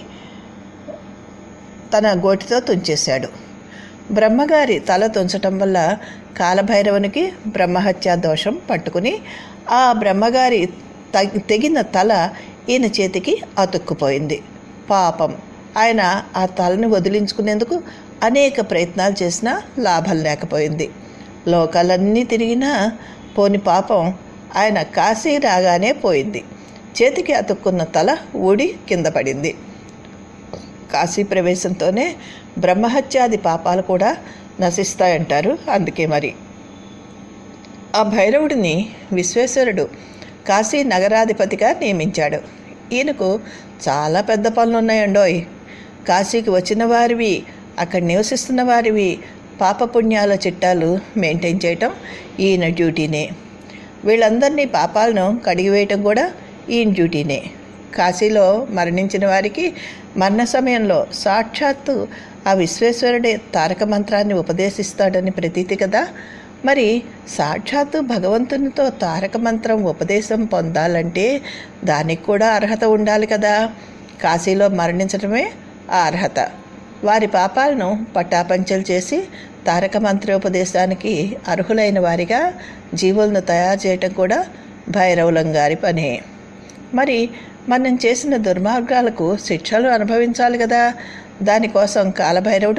తన గోటితో తుంచేశాడు బ్రహ్మగారి తల తుంచటం వల్ల కాలభైరవునికి బ్రహ్మహత్యా దోషం పట్టుకుని ఆ బ్రహ్మగారి తగి- తెగిన తల ఈయన చేతికి అతుక్కుపోయింది పాపం ఆయన ఆ తలని వదిలించుకునేందుకు అనేక ప్రయత్నాలు చేసినా లాభం లేకపోయింది లోకాలన్నీ తిరిగినా పోని పాపం ఆయన కాశీ రాగానే పోయింది చేతికి అతుక్కున్న తల ఊడి కింద పడింది కాశీ ప్రవేశంతోనే బ్రహ్మహత్యాది పాపాలు కూడా నశిస్తాయంటారు అందుకే మరి ఆ భైరవుడిని విశ్వేశ్వరుడు కాశీ నగరాధిపతిగా నియమించాడు ఈయనకు చాలా పెద్ద పనులు ఉన్నాయండోయ్ కాశీకి వచ్చిన వారివి అక్కడ నివసిస్తున్న వారివి పాపపుణ్యాల చిట్టాలు మెయింటైన్ చేయటం ఈయన డ్యూటీనే వీళ్ళందరినీ పాపాలను కడిగివేయటం కూడా ఈయన డ్యూటీనే కాశీలో మరణించిన వారికి మరణ సమయంలో సాక్షాత్తు ఆ విశ్వేశ్వరుడే తారక మంత్రాన్ని ఉపదేశిస్తాడని ప్రతీతి కదా మరి సాక్షాత్తు భగవంతునితో తారక మంత్రం ఉపదేశం పొందాలంటే దానికి కూడా అర్హత ఉండాలి కదా కాశీలో మరణించడమే ఆ అర్హత వారి పాపాలను పట్టాపంచలు చేసి తారక మంత్రోపదేశానికి అర్హులైన వారిగా జీవులను తయారు చేయటం కూడా భైరవులం గారి పనే మరి మనం చేసిన దుర్మార్గాలకు శిక్షలు అనుభవించాలి కదా దానికోసం కాలభైరవుడు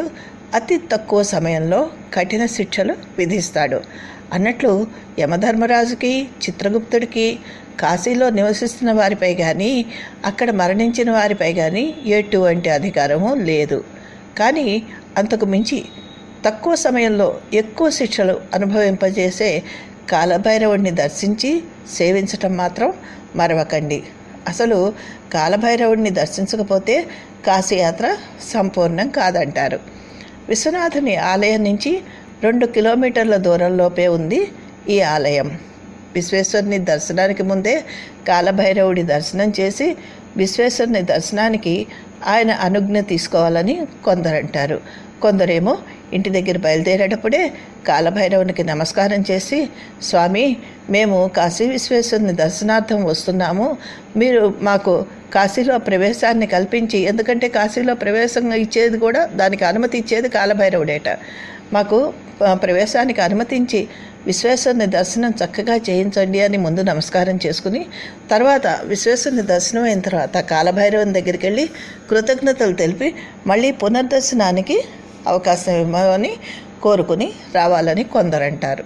అతి తక్కువ సమయంలో కఠిన శిక్షలు విధిస్తాడు అన్నట్లు యమధర్మరాజుకి చిత్రగుప్తుడికి కాశీలో నివసిస్తున్న వారిపై కానీ అక్కడ మరణించిన వారిపై కానీ ఎటువంటి అధికారము లేదు కానీ అంతకు మించి తక్కువ సమయంలో ఎక్కువ శిక్షలు అనుభవింపజేసే కాలభైరవుడిని దర్శించి సేవించటం మాత్రం మరవకండి అసలు కాలభైరవుడిని దర్శించకపోతే కాశీయాత్ర సంపూర్ణం కాదంటారు విశ్వనాథుని ఆలయం నుంచి రెండు కిలోమీటర్ల దూరంలోపే ఉంది ఈ ఆలయం విశ్వేశ్వరుని దర్శనానికి ముందే కాలభైరవుడి దర్శనం చేసి విశ్వేశ్వరుని దర్శనానికి ఆయన అనుజ్ఞ తీసుకోవాలని కొందరంటారు కొందరేమో ఇంటి దగ్గర బయలుదేరేటప్పుడే కాలభైరవునికి నమస్కారం చేసి స్వామి మేము కాశీ విశ్వేశ్వరుని దర్శనార్థం వస్తున్నాము మీరు మాకు కాశీలో ప్రవేశాన్ని కల్పించి ఎందుకంటే కాశీలో ప్రవేశం ఇచ్చేది కూడా దానికి అనుమతి ఇచ్చేది కాలభైరవుడేట మాకు ఆ, ప్రవేశానికి అనుమతించి విశ్వేశ్వరుని దర్శనం చక్కగా చేయించండి అని ముందు నమస్కారం చేసుకుని తర్వాత విశ్వేశ్వరుని దర్శనం అయిన తర్వాత కాలభైరవుని దగ్గరికి వెళ్ళి కృతజ్ఞతలు తెలిపి మళ్ళీ పునర్దర్శనానికి అవకాశం ఇవ్వమని కోరుకుని రావాలని కొందరంటారు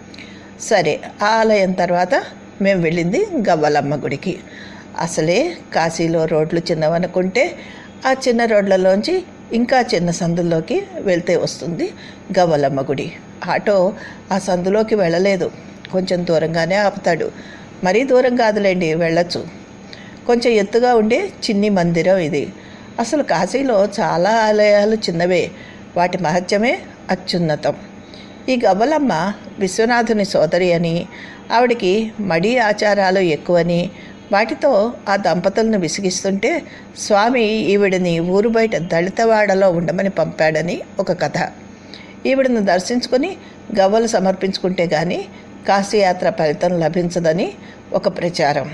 సరే ఆ ఆలయం తర్వాత మేము వెళ్ళింది గవ్వలమ్మ గుడికి అసలే కాశీలో రోడ్లు చిన్నవనుకుంటే ఆ చిన్న రోడ్లలోంచి ఇంకా చిన్న సందుల్లోకి వెళ్తే వస్తుంది గవ్వలమ్మ గుడి ఆటో ఆ సందులోకి వెళ్ళలేదు కొంచెం దూరంగానే ఆపుతాడు మరీ దూరం కాదులేండి వెళ్ళొచ్చు కొంచెం ఎత్తుగా ఉండే చిన్ని మందిరం ఇది అసలు కాశీలో చాలా ఆలయాలు చిన్నవే వాటి మహత్యమే అత్యున్నతం ఈ గవ్వలమ్మ విశ్వనాథుని సోదరి అని ఆవిడికి మడి ఆచారాలు ఎక్కువని వాటితో ఆ దంపతులను విసిగిస్తుంటే స్వామి ఈవిడని ఊరు బయట దళితవాడలో ఉండమని పంపాడని ఒక కథ ఈవిడను దర్శించుకొని గవ్వలు సమర్పించుకుంటే గాని కాశీయాత్ర ఫలితం లభించదని ఒక ప్రచారం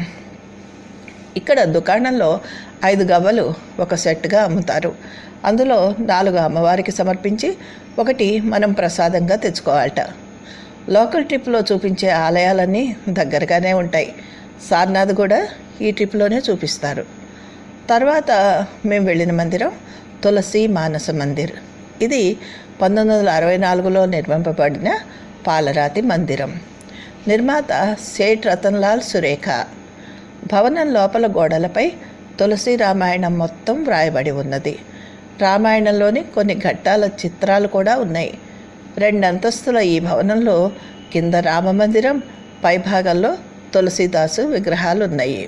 ఇక్కడ దుకాణంలో ఐదు గవ్వలు ఒక సెట్గా అమ్ముతారు అందులో నాలుగు అమ్మవారికి సమర్పించి ఒకటి మనం ప్రసాదంగా తెచ్చుకోవాలట లోకల్ ట్రిప్లో చూపించే ఆలయాలన్నీ దగ్గరగానే ఉంటాయి సార్నాథ్ కూడా ఈ ట్రిప్లోనే చూపిస్తారు తర్వాత మేము వెళ్ళిన మందిరం తులసి మానస మందిర్ ఇది పంతొమ్మిది వందల అరవై నాలుగులో నిర్మింపబడిన పాలరాతి మందిరం నిర్మాత సేఠ్ రతన్లాల్ సురేఖ భవనం లోపల గోడలపై తులసి రామాయణం మొత్తం వ్రాయబడి ఉన్నది రామాయణంలోని కొన్ని ఘట్టాల చిత్రాలు కూడా ఉన్నాయి రెండు అంతస్తుల ఈ భవనంలో కింద రామమందిరం పైభాగంలో తులసీదాసు విగ్రహాలు ఉన్నాయి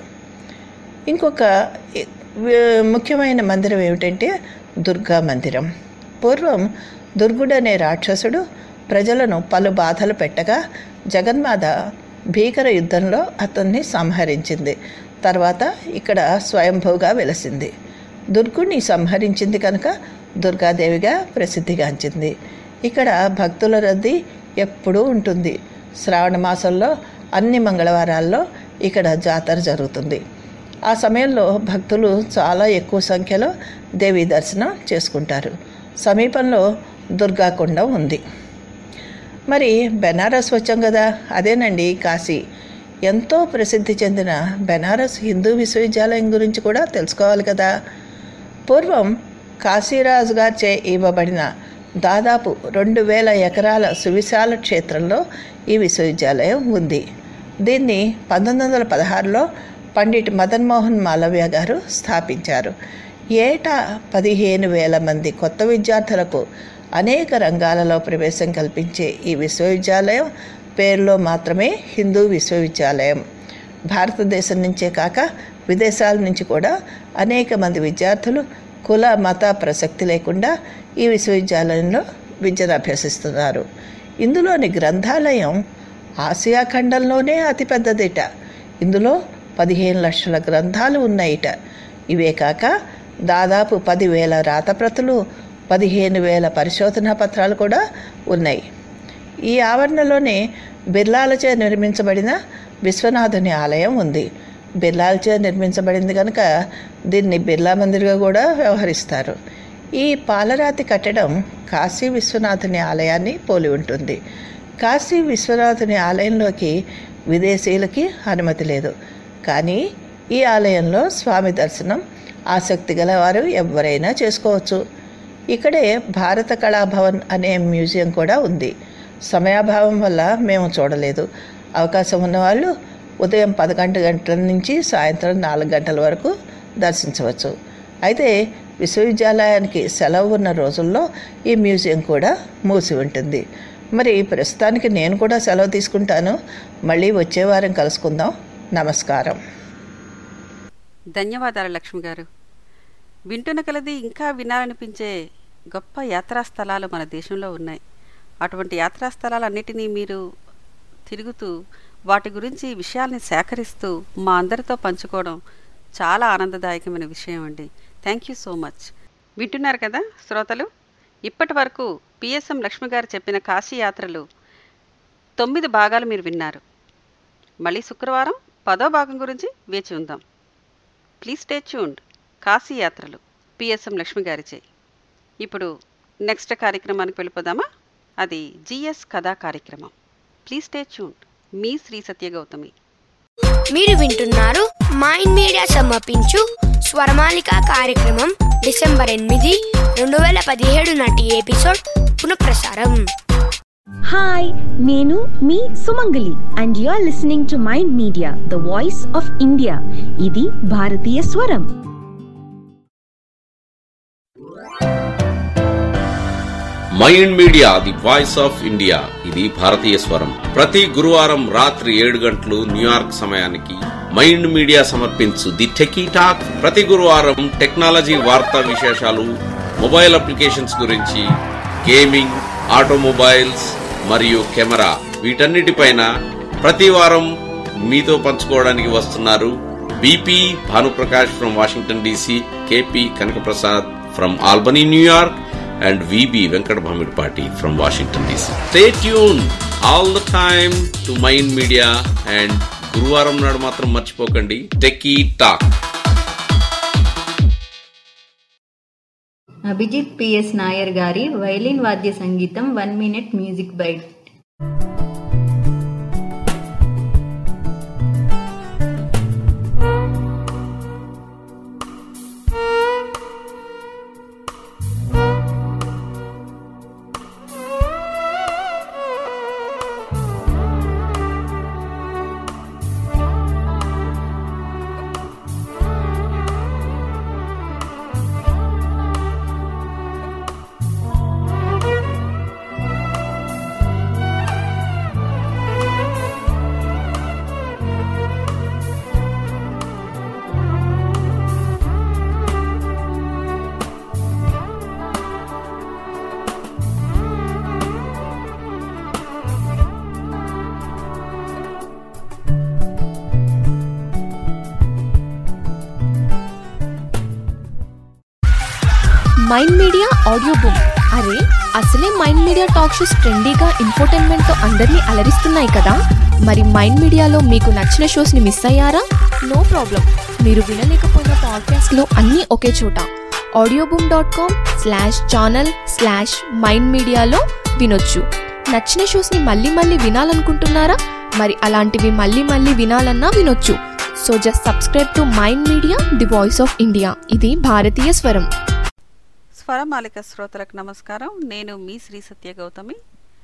ఇంకొక ఇ- వి- ముఖ్యమైన మందిరం ఏమిటంటే దుర్గా మందిరం పూర్వం దుర్గుడు అనే రాక్షసుడు ప్రజలను పలు బాధలు పెట్టగా జగన్మాత భీకర యుద్ధంలో అతన్ని సంహరించింది తర్వాత ఇక్కడ స్వయంభూగా వెలసింది దుర్గుడిని సంహరించింది కనుక దుర్గాదేవిగా ప్రసిద్ధిగాంచింది ఇక్కడ భక్తుల రద్దీ ఎప్పుడూ ఉంటుంది శ్రావణ మాసంలో అన్ని మంగళవారాల్లో ఇక్కడ జాతర జరుగుతుంది ఆ సమయంలో భక్తులు చాలా ఎక్కువ సంఖ్యలో దేవి దర్శనం చేసుకుంటారు సమీపంలో దుర్గాకుండం ఉంది మరి బెనారస్ వచ్చాం కదా అదేనండి కాశీ ఎంతో ప్రసిద్ధి చెందిన బెనారస్ హిందూ విశ్వవిద్యాలయం గురించి కూడా తెలుసుకోవాలి కదా పూర్వం కాశీరాజు గారిచే ఇవ్వబడిన దాదాపు రెండు వేల ఎకరాల సువిశాల క్షేత్రంలో ఈ విశ్వవిద్యాలయం ఉంది దీన్ని పంతొమ్మిది వందల పదహారులో పండిట్ మదన్ మోహన్ మాలవ్య గారు స్థాపించారు ఏటా పదిహేను వేల మంది కొత్త విద్యార్థులకు అనేక రంగాలలో ప్రవేశం కల్పించే ఈ విశ్వవిద్యాలయం పేరులో మాత్రమే హిందూ విశ్వవిద్యాలయం భారతదేశం నుంచే కాక విదేశాల నుంచి కూడా అనేక మంది విద్యార్థులు కుల మత ప్రసక్తి లేకుండా ఈ విశ్వవిద్యాలయంలో విద్యను అభ్యసిస్తున్నారు ఇందులోని గ్రంథాలయం ఆసియా ఖండంలోనే అతిపెద్దదిట ఇందులో పదిహేను లక్షల గ్రంథాలు ఉన్నాయిట ఇవే కాక దాదాపు పదివేల రాతప్రతులు పదిహేను వేల పరిశోధనా పత్రాలు కూడా ఉన్నాయి ఈ ఆవరణలోనే బిర్లాలచే నిర్మించబడిన విశ్వనాథుని ఆలయం ఉంది బిర్లాలచే నిర్మించబడింది కనుక దీన్ని బిర్లా మందిర్గా కూడా వ్యవహరిస్తారు ఈ పాలరాతి కట్టడం కాశీ విశ్వనాథుని ఆలయాన్ని పోలి ఉంటుంది కాశీ విశ్వనాథుని ఆలయంలోకి విదేశీయులకి అనుమతి లేదు కానీ ఈ ఆలయంలో స్వామి దర్శనం ఆసక్తి గల వారు ఎవరైనా చేసుకోవచ్చు ఇక్కడే భారత కళాభవన్ అనే మ్యూజియం కూడా ఉంది సమయాభావం వల్ల మేము చూడలేదు అవకాశం ఉన్నవాళ్ళు ఉదయం పదకొండు గంటల నుంచి సాయంత్రం నాలుగు గంటల వరకు దర్శించవచ్చు అయితే విశ్వవిద్యాలయానికి సెలవు ఉన్న రోజుల్లో ఈ మ్యూజియం కూడా మూసి ఉంటుంది మరి ప్రస్తుతానికి నేను కూడా సెలవు తీసుకుంటాను మళ్ళీ వచ్చే వారం కలుసుకుందాం నమస్కారం ధన్యవాదాలు లక్ష్మి గారు వింటున్న కలది ఇంకా వినాలనిపించే గొప్ప యాత్రా స్థలాలు మన దేశంలో ఉన్నాయి అటువంటి యాత్రా స్థలాలన్నిటినీ మీరు తిరుగుతూ వాటి గురించి విషయాల్ని సేకరిస్తూ మా అందరితో పంచుకోవడం చాలా ఆనందదాయకమైన విషయం అండి థ్యాంక్ యూ సో మచ్ వింటున్నారు కదా శ్రోతలు ఇప్పటి వరకు పిఎస్ఎం లక్ష్మి గారు చెప్పిన కాశీ యాత్రలు తొమ్మిది భాగాలు మీరు విన్నారు మళ్ళీ శుక్రవారం పదో భాగం గురించి వేచి ఉందాం ప్లీజ్ స్టే ట్యూన్డ్ కాశీ యాత్రలు పిఎస్ఎం లక్ష్మి గారిచే ఇప్పుడు నెక్స్ట్ కార్యక్రమానికి వెళ్ళిపోదామా అది జిఎస్ కథా కార్యక్రమం ప్లీజ్ స్టే ట్యూన్డ్ మీ శ్రీ సత్య గౌతమి మీరు వింటున్నారు మైండ్ మీడియా సమర్పించు స్వరమాలిక కార్యక్రమం డిసెంబర్ ఎనిమిది రెండు వేల పదిహేడు నాటి ఎపిసోడ్ పునఃప్రసారం హాయ్ నేను మీ Sumangali and you are listening to mind media the voice of India ఇది భారతీయ స్వరం mind media the voice of India ఇది భారతీయ స్వరం ప్రతి గురువారం రాత్రి ఏడు గంటలు న్యూయార్క్ సమయానికి మైండ్ మీడియా సమర్పించు ది టెకీ టాక్ ప్రతి గురువారం టెక్నాలజీ వార్తా విశేషాలు మొబైల్ అప్లికేషన్స్ గురించి గేమింగ్ ఆటోమొబైల్స్ మరియు కెమెరా వీటన్నిటిపైన ప్రతి వారం మీతో పంచుకోవడానికి వస్తున్నారు BP Bhanuprakash from Washington DC KP Kanakaprasad from Albany New York and VB Venkat Bhamidpati from Washington DC. Stay tuned all the time to Mind Media and గురువారం నాడు మాత్రం మర్చిపోకండి techie talk Abhijit PS Nair గారి వైలిన్ వాద్య సంగీతం one minute music byte mind media audio book అరే అసలే mind media talk shows ట్రెండీగా ఇన్ఫోటైన్మెంట్ తో అందరినీ అలరిస్తున్నాయి కదా మరి మైండ్ మీడియాలో మీకు నచ్చిన షోస్ ని మిస్ అయ్యారా నో ప్రాబ్లం మీరు వినలేకపోయిన పాడ్కాస్ట్ లో అన్నీ ఒకే చోట audio boom dot com slash channel slash mind మీడియాలో వినొచ్చు నచ్చిన షోస్ ని మళ్ళీ మళ్ళీ వినాలనుకుంటున్నారా మరి అలాంటివి మళ్ళీ మళ్ళీ వినాలన్నా వినొచ్చు so just subscribe to mind media the voice of India ఇది భారతీయ స్వరం స్వరమాలిక శ్రోతలకు నమస్కారం నేను మీ శ్రీ సత్య గౌతమి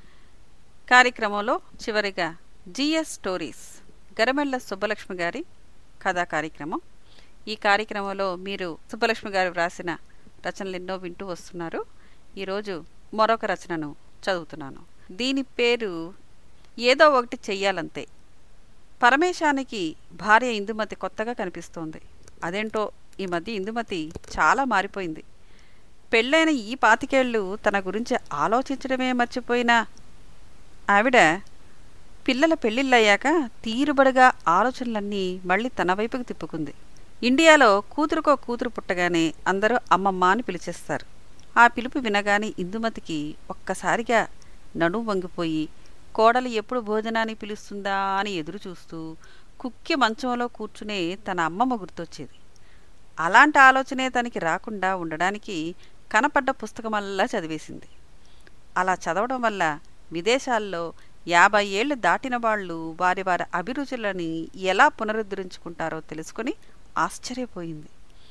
కార్యక్రమంలో చివరిగా జిఎస్ స్టోరీస్ గరమెళ్ళ సుబ్బలక్ష్మి గారి కథా కార్యక్రమం ఈ కార్యక్రమంలో మీరు సుబ్బలక్ష్మి గారు వ్రాసిన రచనలు ఎన్నో వింటూ వస్తున్నారు ఈరోజు మరొక రచనను చదువుతున్నాను దీని పేరు ఏదో ఒకటి చెయ్యాలంతే పరమేశానికి భార్య ఇందుమతి కొత్తగా కనిపిస్తోంది అదేంటో ఈ మధ్య ఇందుమతి చాలా మారిపోయింది పెళ్ళైన ఈ పాతికేళ్ళు తన గురించి ఆలోచించడమే మర్చిపోయిన ఆవిడ పిల్లల పెళ్ళిళ్ళయ్యాక తీరుబడిగా ఆలోచనలన్నీ మళ్ళీ తన వైపుకు తిప్పుకుంది ఇండియాలో కూతురుకో కూతురు పుట్టగానే అందరూ అమ్మమ్మ అని పిలిచేస్తారు ఆ పిలుపు వినగానే ఇందుమతికి ఒక్కసారిగా నడుం వంగిపోయి కోడలు ఎప్పుడు భోజనానికి పిలుస్తుందా అని ఎదురు చూస్తూ కుక్కి మంచంలో కూర్చునే తన అమ్మమ్మ గుర్తొచ్చేది అలాంటి ఆలోచనే తనకి రాకుండా ఉండడానికి కనపడ్డ పుస్తకమల్లా చదివేసింది అలా చదవడం వల్ల విదేశాల్లో యాభై ఏళ్ళు దాటిన వాళ్ళు వారి వారి అభిరుచులని ఎలా పునరుద్ధరించుకుంటారో తెలుసుకుని ఆశ్చర్యపోయింది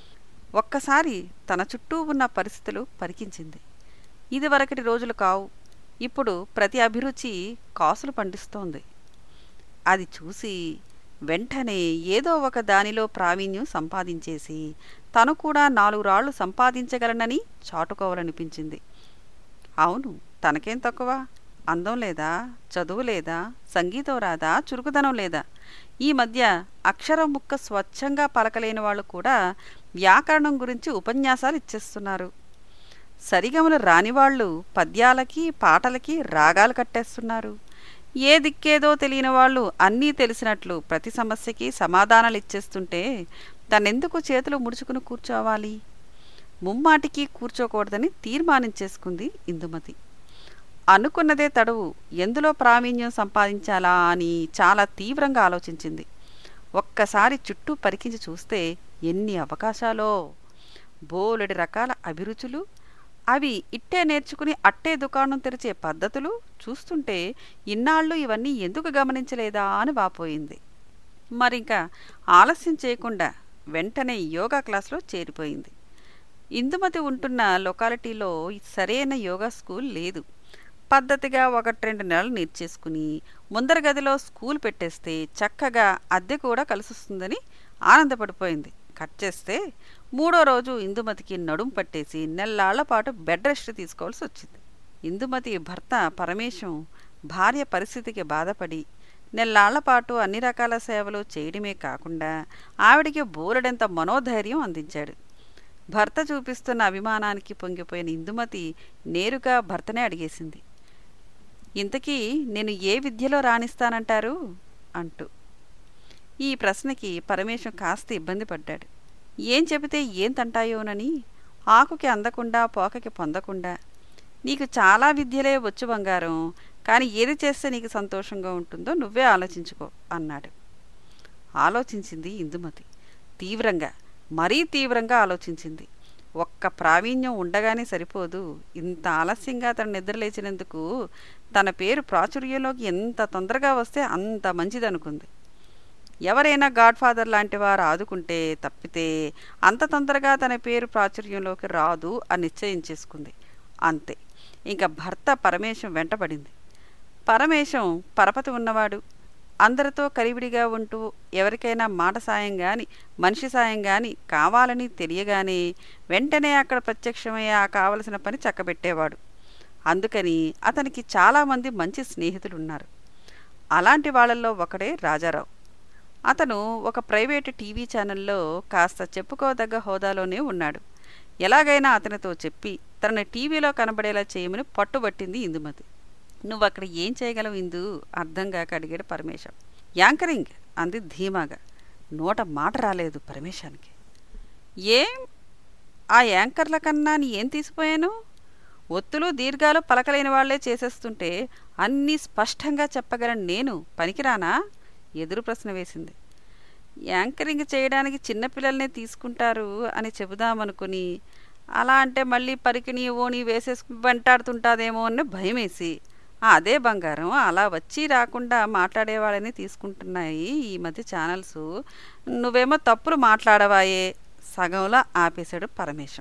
ఒక్కసారి తన చుట్టూ ఉన్న పరిస్థితులు పరికించింది ఇదివరకటి రోజులు కావు ఇప్పుడు ప్రతి అభిరుచి కాసులు పండిస్తోంది అది చూసి వెంటనే ఏదో ఒక దానిలో ప్రావీణ్యం సంపాదించేసి తను కూడా నాలుగు రాళ్లు సంపాదించగలనని చాటుకోవాలనిపించింది అవును తనకేం తక్కువ అందం లేదా చదువు లేదా సంగీతం రాదా చురుకుదనం లేదా ఈ మధ్య అక్షరం ముక్క స్వచ్ఛంగా పలకలేని వాళ్ళు కూడా వ్యాకరణం గురించి ఉపన్యాసాలు ఇచ్చేస్తున్నారు సరిగమలు రానివాళ్ళు పద్యాలకి పాటలకి రాగాలు కట్టేస్తున్నారు ఏ దిక్కేదో తెలియని వాళ్ళు అన్నీ తెలిసినట్లు ప్రతి సమస్యకి సమాధానాలు ఇచ్చేస్తుంటే తనెందుకు చేతులు ముడుచుకుని కూర్చోవాలి ముమ్మాటికి కూర్చోకూడదని తీర్మానించేసుకుంది ఇందుమతి అనుకున్నదే తడువు ఎందులో ప్రావీణ్యం సంపాదించాలా అని చాలా తీవ్రంగా ఆలోచించింది ఒక్కసారి చుట్టూ పరికించి చూస్తే ఎన్ని అవకాశాలో బోలెడి రకాల అభిరుచులు అవి ఇట్టే నేర్చుకుని అట్టే దుకాణం తెరిచే పద్ధతులు చూస్తుంటే ఇన్నాళ్ళు ఇవన్నీ ఎందుకు గమనించలేదా అని వాపోయింది మరింకా ఆలస్యం చేయకుండా వెంటనే యోగా క్లాస్లో చేరిపోయింది ఇందుమతి ఉంటున్న లొకాలిటీలో సరైన యోగా స్కూల్ లేదు పద్ధతిగా ఒకటి రెండు నెలలు నేర్చేసుకుని ముందర గదిలో స్కూల్ పెట్టేస్తే చక్కగా అద్దె కూడా కలిసొస్తుందని ఆనందపడిపోయింది కట్ చేస్తే మూడో రోజు ఇందుమతికి నడుం పట్టేసి నెల్లాళ్ల పాటు బెడ్ రెస్ట్ తీసుకోవాల్సి వచ్చింది ఇందుమతి భర్త పరమేశం భార్య పరిస్థితికి బాధపడి నెల్లాళ్ల పాటు అన్ని రకాల సేవలు చేయడమే కాకుండా ఆవిడికి బోలెడంత మనోధైర్యం అందించాడు భర్త చూపిస్తున్న అభిమానానికి పొంగిపోయిన ఇందుమతి నేరుగా భర్తనే అడిగేసింది ఇంతకీ నేను ఏ విద్యలో రాణిస్తానంటారు అంటూ ఈ ప్రశ్నకి పరమేశం కాస్త ఇబ్బంది పడ్డాడు ఏం చెబితే ఏం తంటాయోనని ఆకుకి అందకుండా పోకకి పొందకుండా నీకు చాలా విద్యలే వచ్చు బంగారం కానీ ఏది చేస్తే నీకు సంతోషంగా ఉంటుందో నువ్వే ఆలోచించుకో అన్నాడు ఆలోచించింది ఇందుమతి తీవ్రంగా మరీ తీవ్రంగా ఆలోచించింది ఒక్క ప్రావీణ్యం ఉండగానే సరిపోదు ఇంత ఆలస్యంగా తను నిద్రలేచినందుకు తన పేరు ప్రాచుర్యంలోకి ఎంత తొందరగా వస్తే అంత మంచిదనుకుంది ఎవరైనా గాడ్ ఫాదర్ లాంటి వారు ఆదుకుంటే తప్పితే అంత తొందరగా తన పేరు ప్రాచుర్యంలోకి రాదు అని నిశ్చయించేసుకుంది అంతే ఇంకా భర్త పరమేశం వెంటబడింది పరమేశం పరపతి ఉన్నవాడు అందరితో కలివిడిగా ఉంటూ ఎవరికైనా మాట సాయం గాని మనిషి సాయం గాని కావాలని తెలియగానే వెంటనే అక్కడ ప్రత్యక్షమై ఆ కావలసిన పని చక్కబెట్టేవాడు అందుకని అతనికి చాలామంది మంచి స్నేహితులున్నారు అలాంటి వాళ్ళల్లో ఒకడే రాజారావు అతను ఒక ప్రైవేటు టీవీ ఛానల్లో కాస్త చెప్పుకోదగ్గ హోదాలోనే ఉన్నాడు ఎలాగైనా అతనితో చెప్పి తనని టీవీలో కనబడేలా చేయమని పట్టుబట్టింది ఇందుమతి నువ్వు అక్కడ ఏం చేయగలవు ఇందు అర్థం కాక అడిగాడు పరమేశం యాంకరింగ్ అంది ధీమాగా నోట మాట రాలేదు పరమేశానికి ఏం ఆ యాంకర్ల కన్నా నీ ఏం తీసిపోయాను ఒత్తులు దీర్ఘాలు పలకలేని వాళ్లే చేసేస్తుంటే అన్నీ స్పష్టంగా చెప్పగలను నేను పనికిరానా ఎదురు ప్రశ్న వేసింది యాంకరింగ్ చేయడానికి చిన్నపిల్లల్నే తీసుకుంటారు అని చెబుదామనుకుని అలా అంటే మళ్ళీ పరికిని ఓని వేసేసుకుని వెంటాడుతుంటాదేమో అని భయమేసి అదే బంగారం అలా వచ్చి రాకుండా మాట్లాడేవాళ్ళని తీసుకుంటున్నాయి ఈ మధ్య ఛానల్స్ నువ్వేమో తప్పులు మాట్లాడవాయే సగంలో ఆపేశాడు పరమేశం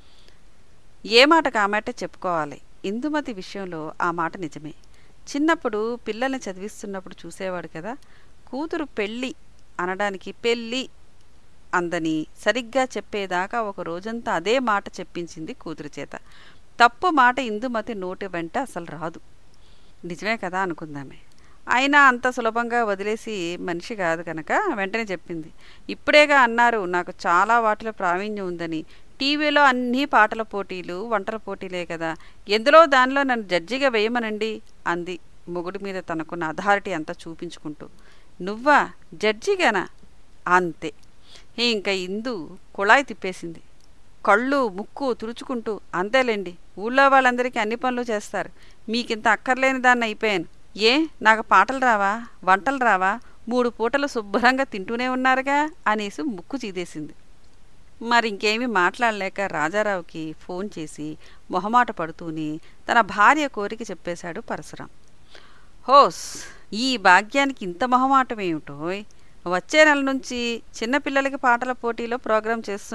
ఏ మాటకు ఆ మాట చెప్పుకోవాలి ఇందుమతి విషయంలో ఆ మాట నిజమే చిన్నప్పుడు పిల్లల్ని చదివిస్తున్నప్పుడు చూసేవాడు కదా కూతురు పెళ్ళి అనడానికి పెళ్ళి అందని సరిగ్గా చెప్పేదాకా ఒక రోజంతా అదే మాట చెప్పించింది కూతురు చేత తప్పు మాట ఇందుమతి నోటి వెంట అసలు రాదు నిజమే కదా అనుకుందామే అయినా అంత సులభంగా వదిలేసి మనిషి కాదు కనుక వెంటనే చెప్పింది ఇప్పుడేగా అన్నారు నాకు చాలా వాటిలో ప్రావీణ్యం ఉందని టీవీలో అన్ని పాటల పోటీలు వంటల పోటీలే కదా ఎందులో దానిలో నన్ను జడ్జిగా వేయమనండి అంది మొగుడి మీద తనకున్న అథారిటీ అంతా చూపించుకుంటూ నువ్వా జడ్జిగానా అంతే ఇంకా ఇందు కుళాయి తిప్పేసింది కళ్ళు ముక్కు తుడుచుకుంటూ అంతేలేండి ఊళ్ళో వాళ్ళందరికీ అన్ని పనులు చేస్తారు మీకింత అక్కర్లేని దాన్ని అయిపోయాను ఏ నాకు పాటలు రావా వంటలు రావా మూడు పూటలు శుభ్రంగా తింటూనే ఉన్నారుగా అనేసి ముక్కు చీదేసింది మరి ఇంకేమీ మాట్లాడలేక రాజారావుకి ఫోన్ చేసి మొహమాట పడుతూనే తన భార్య కోరిక చెప్పేశాడు పరశురాం హోస్ ఈ భాగ్యానికి ఇంత మొహమాటం ఏమిటో వచ్చే నెల నుంచి చిన్నపిల్లలకి పాటల పోటీలో ప్రోగ్రాం చేస్తున్నాం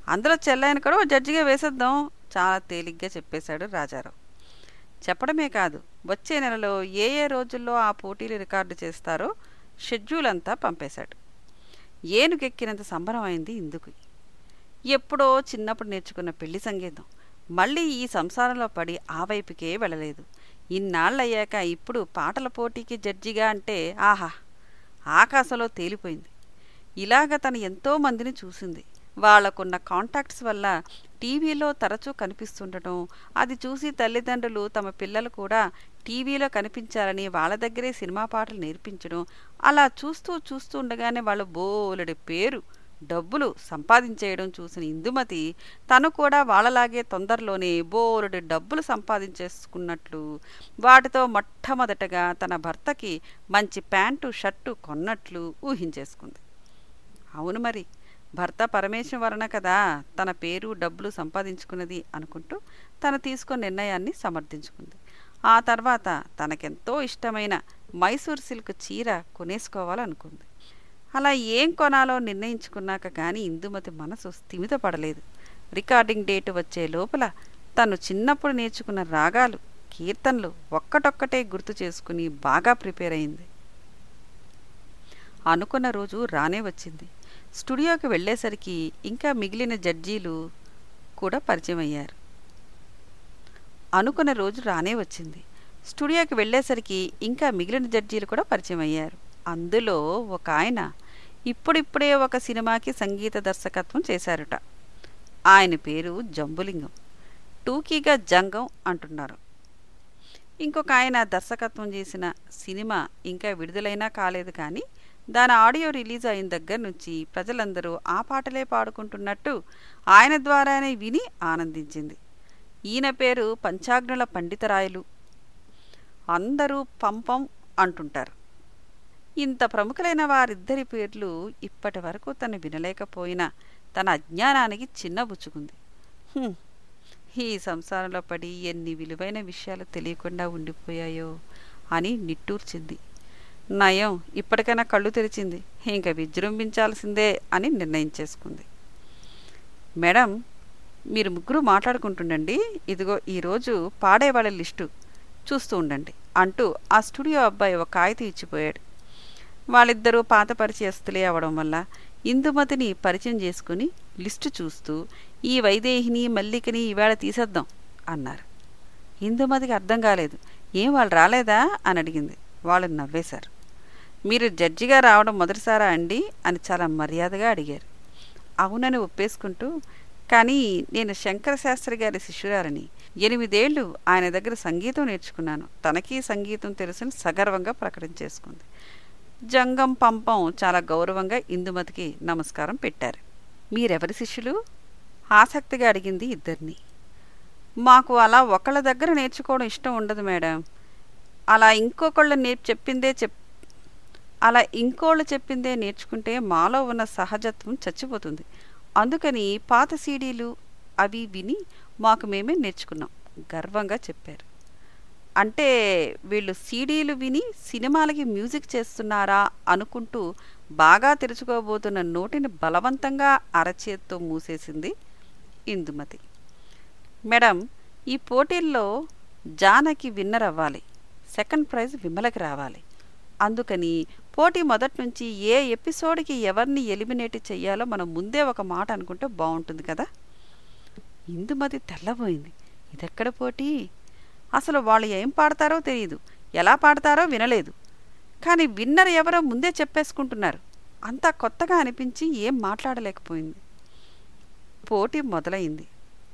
అందులో చెల్లైన కూడా ఓ జడ్జిగా వేసేద్దాం చాలా తేలిగ్గా చెప్పేశాడు రాజారావు చెప్పడమే కాదు వచ్చే నెలలో ఏ ఏ రోజుల్లో ఆ పోటీలు రికార్డు చేస్తారో షెడ్యూల్ అంతా పంపేశాడు ఏనుగెక్కినంత సంబరం అయింది ఇందుకు ఎప్పుడో చిన్నప్పుడు నేర్చుకున్న పెళ్లి సంగీతం మళ్ళీ ఈ సంసారంలో పడి ఆ వైపుకే వెళ్ళలేదు ఇన్నాళ్ళయ్యాక ఇప్పుడు పాటల పోటీకి జడ్జిగా అంటే ఆహా ఆకాశంలో తేలిపోయింది ఇలాగ తను ఎంతో మందిని చూసింది వాళ్లకున్న కాంటాక్ట్స్ వల్ల టీవీలో తరచూ కనిపిస్తుండటం అది చూసి తల్లిదండ్రులు తమ పిల్లలు కూడా టీవీలో కనిపించాలని వాళ్ళ దగ్గరే సినిమా పాటలు నేర్పించడం అలా చూస్తూ చూస్తూ ఉండగానే వాళ్ళు బోలెడి పేరు డబ్బులు సంపాదించేయడం చూసిన ఇందుమతి తను కూడా వాళ్ళలాగే తొందరలోనే బోలెడు డబ్బులు సంపాదించేసుకున్నట్లు వాటితో మొట్టమొదటగా తన భర్తకి మంచి ప్యాంటు షర్టు కొన్నట్లు ఊహించేసుకుంది అవును మరి భర్త పరమేశ్వరణ కదా తన పేరు డబ్బులు సంపాదించుకున్నది అనుకుంటూ తను తీసుకున్న నిర్ణయాన్ని సమర్థించుకుంది ఆ తర్వాత తనకెంతో ఇష్టమైన మైసూర్ సిల్క్ చీర కొనేసుకోవాలనుకుంది అలా ఏం కొనాలో నిర్ణయించుకున్నాక కానీ ఇందుమతి మనసు స్థిమితపడలేదు రికార్డింగ్ డేట్ వచ్చే లోపల తను చిన్నప్పుడు నేర్చుకున్న రాగాలు కీర్తనలు ఒక్కటొక్కటే గుర్తు చేసుకుని బాగా ప్రిపేర్ అయింది అనుకున్న రోజు రానే వచ్చింది స్టూడియోకి వెళ్ళేసరికి ఇంకా మిగిలిన జడ్జీలు కూడా పరిచయం అయ్యారు అనుకున్న రోజు రానే వచ్చింది స్టూడియోకి వెళ్ళేసరికి ఇంకా మిగిలిన జడ్జీలు కూడా పరిచయం అయ్యారు అందులో ఒక ఆయన ఇప్పుడిప్పుడే ఒక సినిమాకి సంగీత దర్శకత్వం చేశారుట ఆయన పేరు జంబులింగం టూకీగా జంగం అంటున్నారు ఇంకొక ఆయన దర్శకత్వం చేసిన సినిమా ఇంకా విడుదలైనా కాలేదు కానీ దాని ఆడియో రిలీజ్ అయిన దగ్గర నుంచి ప్రజలందరూ ఆ పాటలే పాడుకుంటున్నట్టు ఆయన ద్వారానే విని ఆనందించింది ఈయన పేరు పంచాగ్నుల పండితరాయలు అందరూ పంపం అంటుంటారు ఇంత ప్రముఖులైన వారిద్దరి పేర్లు ఇప్పటి వరకు తను వినలేకపోయినా తన అజ్ఞానానికి చిన్నబుచ్చుకుంది హ్మ్, ఈ సంసారంలో పడి ఎన్ని విలువైన విషయాలు తెలియకుండా ఉండిపోయాయో అని నిట్టూర్చింది నయం ఇప్పటికైనా కళ్ళు తెరిచింది ఇంకా విజృంభించాల్సిందే అని నిర్ణయించేసుకుంది మేడం మీరు ముగ్గురు మాట్లాడుకుంటుండండి ఇదిగో ఈరోజు పాడేవాళ్ళ లిస్టు చూస్తూ ఉండండి అంటూ ఆ స్టూడియో అబ్బాయి ఒక కాగితం ఇచ్చిపోయాడు వాళ్ళిద్దరూ పాత పరిచయస్తులే అవడం వల్ల ఇందుమతిని పరిచయం చేసుకుని లిస్టు చూస్తూ ఈ వైదేహిని మల్లికని ఈవేళ తీసేద్దాం అన్నారు ఇందుమతికి అర్థం కాలేదు ఏం వాళ్ళు రాలేదా అని అడిగింది వాళ్ళు నవ్వేశారు మీరు జడ్జిగా రావడం మొదటిసారా అండి అని చాలా మర్యాదగా అడిగారు అవునని ఒప్పేసుకుంటూ కానీ నేను శంకర శాస్త్రి గారి శిష్యురాలని ఎనిమిదేళ్లు ఆయన దగ్గర సంగీతం నేర్చుకున్నాను తనకీ సంగీతం తెలుసని సగర్వంగా ప్రకటించేసుకుంది జంగం పంపం చాలా గౌరవంగా ఇందుమతికి నమస్కారం పెట్టారు మీరెవరి శిష్యులు ఆసక్తిగా అడిగింది ఇద్దరిని మాకు అలా ఒకళ్ళ దగ్గర నేర్చుకోవడం ఇష్టం ఉండదు మేడం అలా ఇంకొకళ్ళు నేర్పు చెప్పిందే చెప్ అలా ఇంకోళ్ళు చెప్పిందే నేర్చుకుంటే మాలో ఉన్న సహజత్వం చచ్చిపోతుంది అందుకని పాత సీడీలు అవి విని మాకు మేమే నేర్చుకున్నాం గర్వంగా చెప్పారు అంటే వీళ్ళు సీడీలు విని సినిమాలకి మ్యూజిక్ చేస్తున్నారా అనుకుంటూ బాగా తెరుచుకోబోతున్న నోటిని బలవంతంగా అరచేత్తో మూసేసింది ఇందుమతి మేడం ఈ పోటీల్లో జానకి విన్నర్ అవ్వాలి సెకండ్ ప్రైజ్ విమలకి రావాలి అందుకని పోటీ మొదటి నుంచి ఏ ఎపిసోడ్కి ఎవరిని ఎలిమినేట్ చెయ్యాలో మనం ముందే ఒక మాట అనుకుంటే బాగుంటుంది కదా ఇందుమతి తెల్లబోయింది ఇదెక్కడ పోటీ అసలు వాళ్ళు ఏం పాడతారో తెలియదు ఎలా పాడతారో వినలేదు కానీ విన్నర్ ఎవరో ముందే చెప్పేసుకుంటున్నారు అంతా కొత్తగా అనిపించి ఏం మాట్లాడలేకపోయింది పోటీ మొదలైంది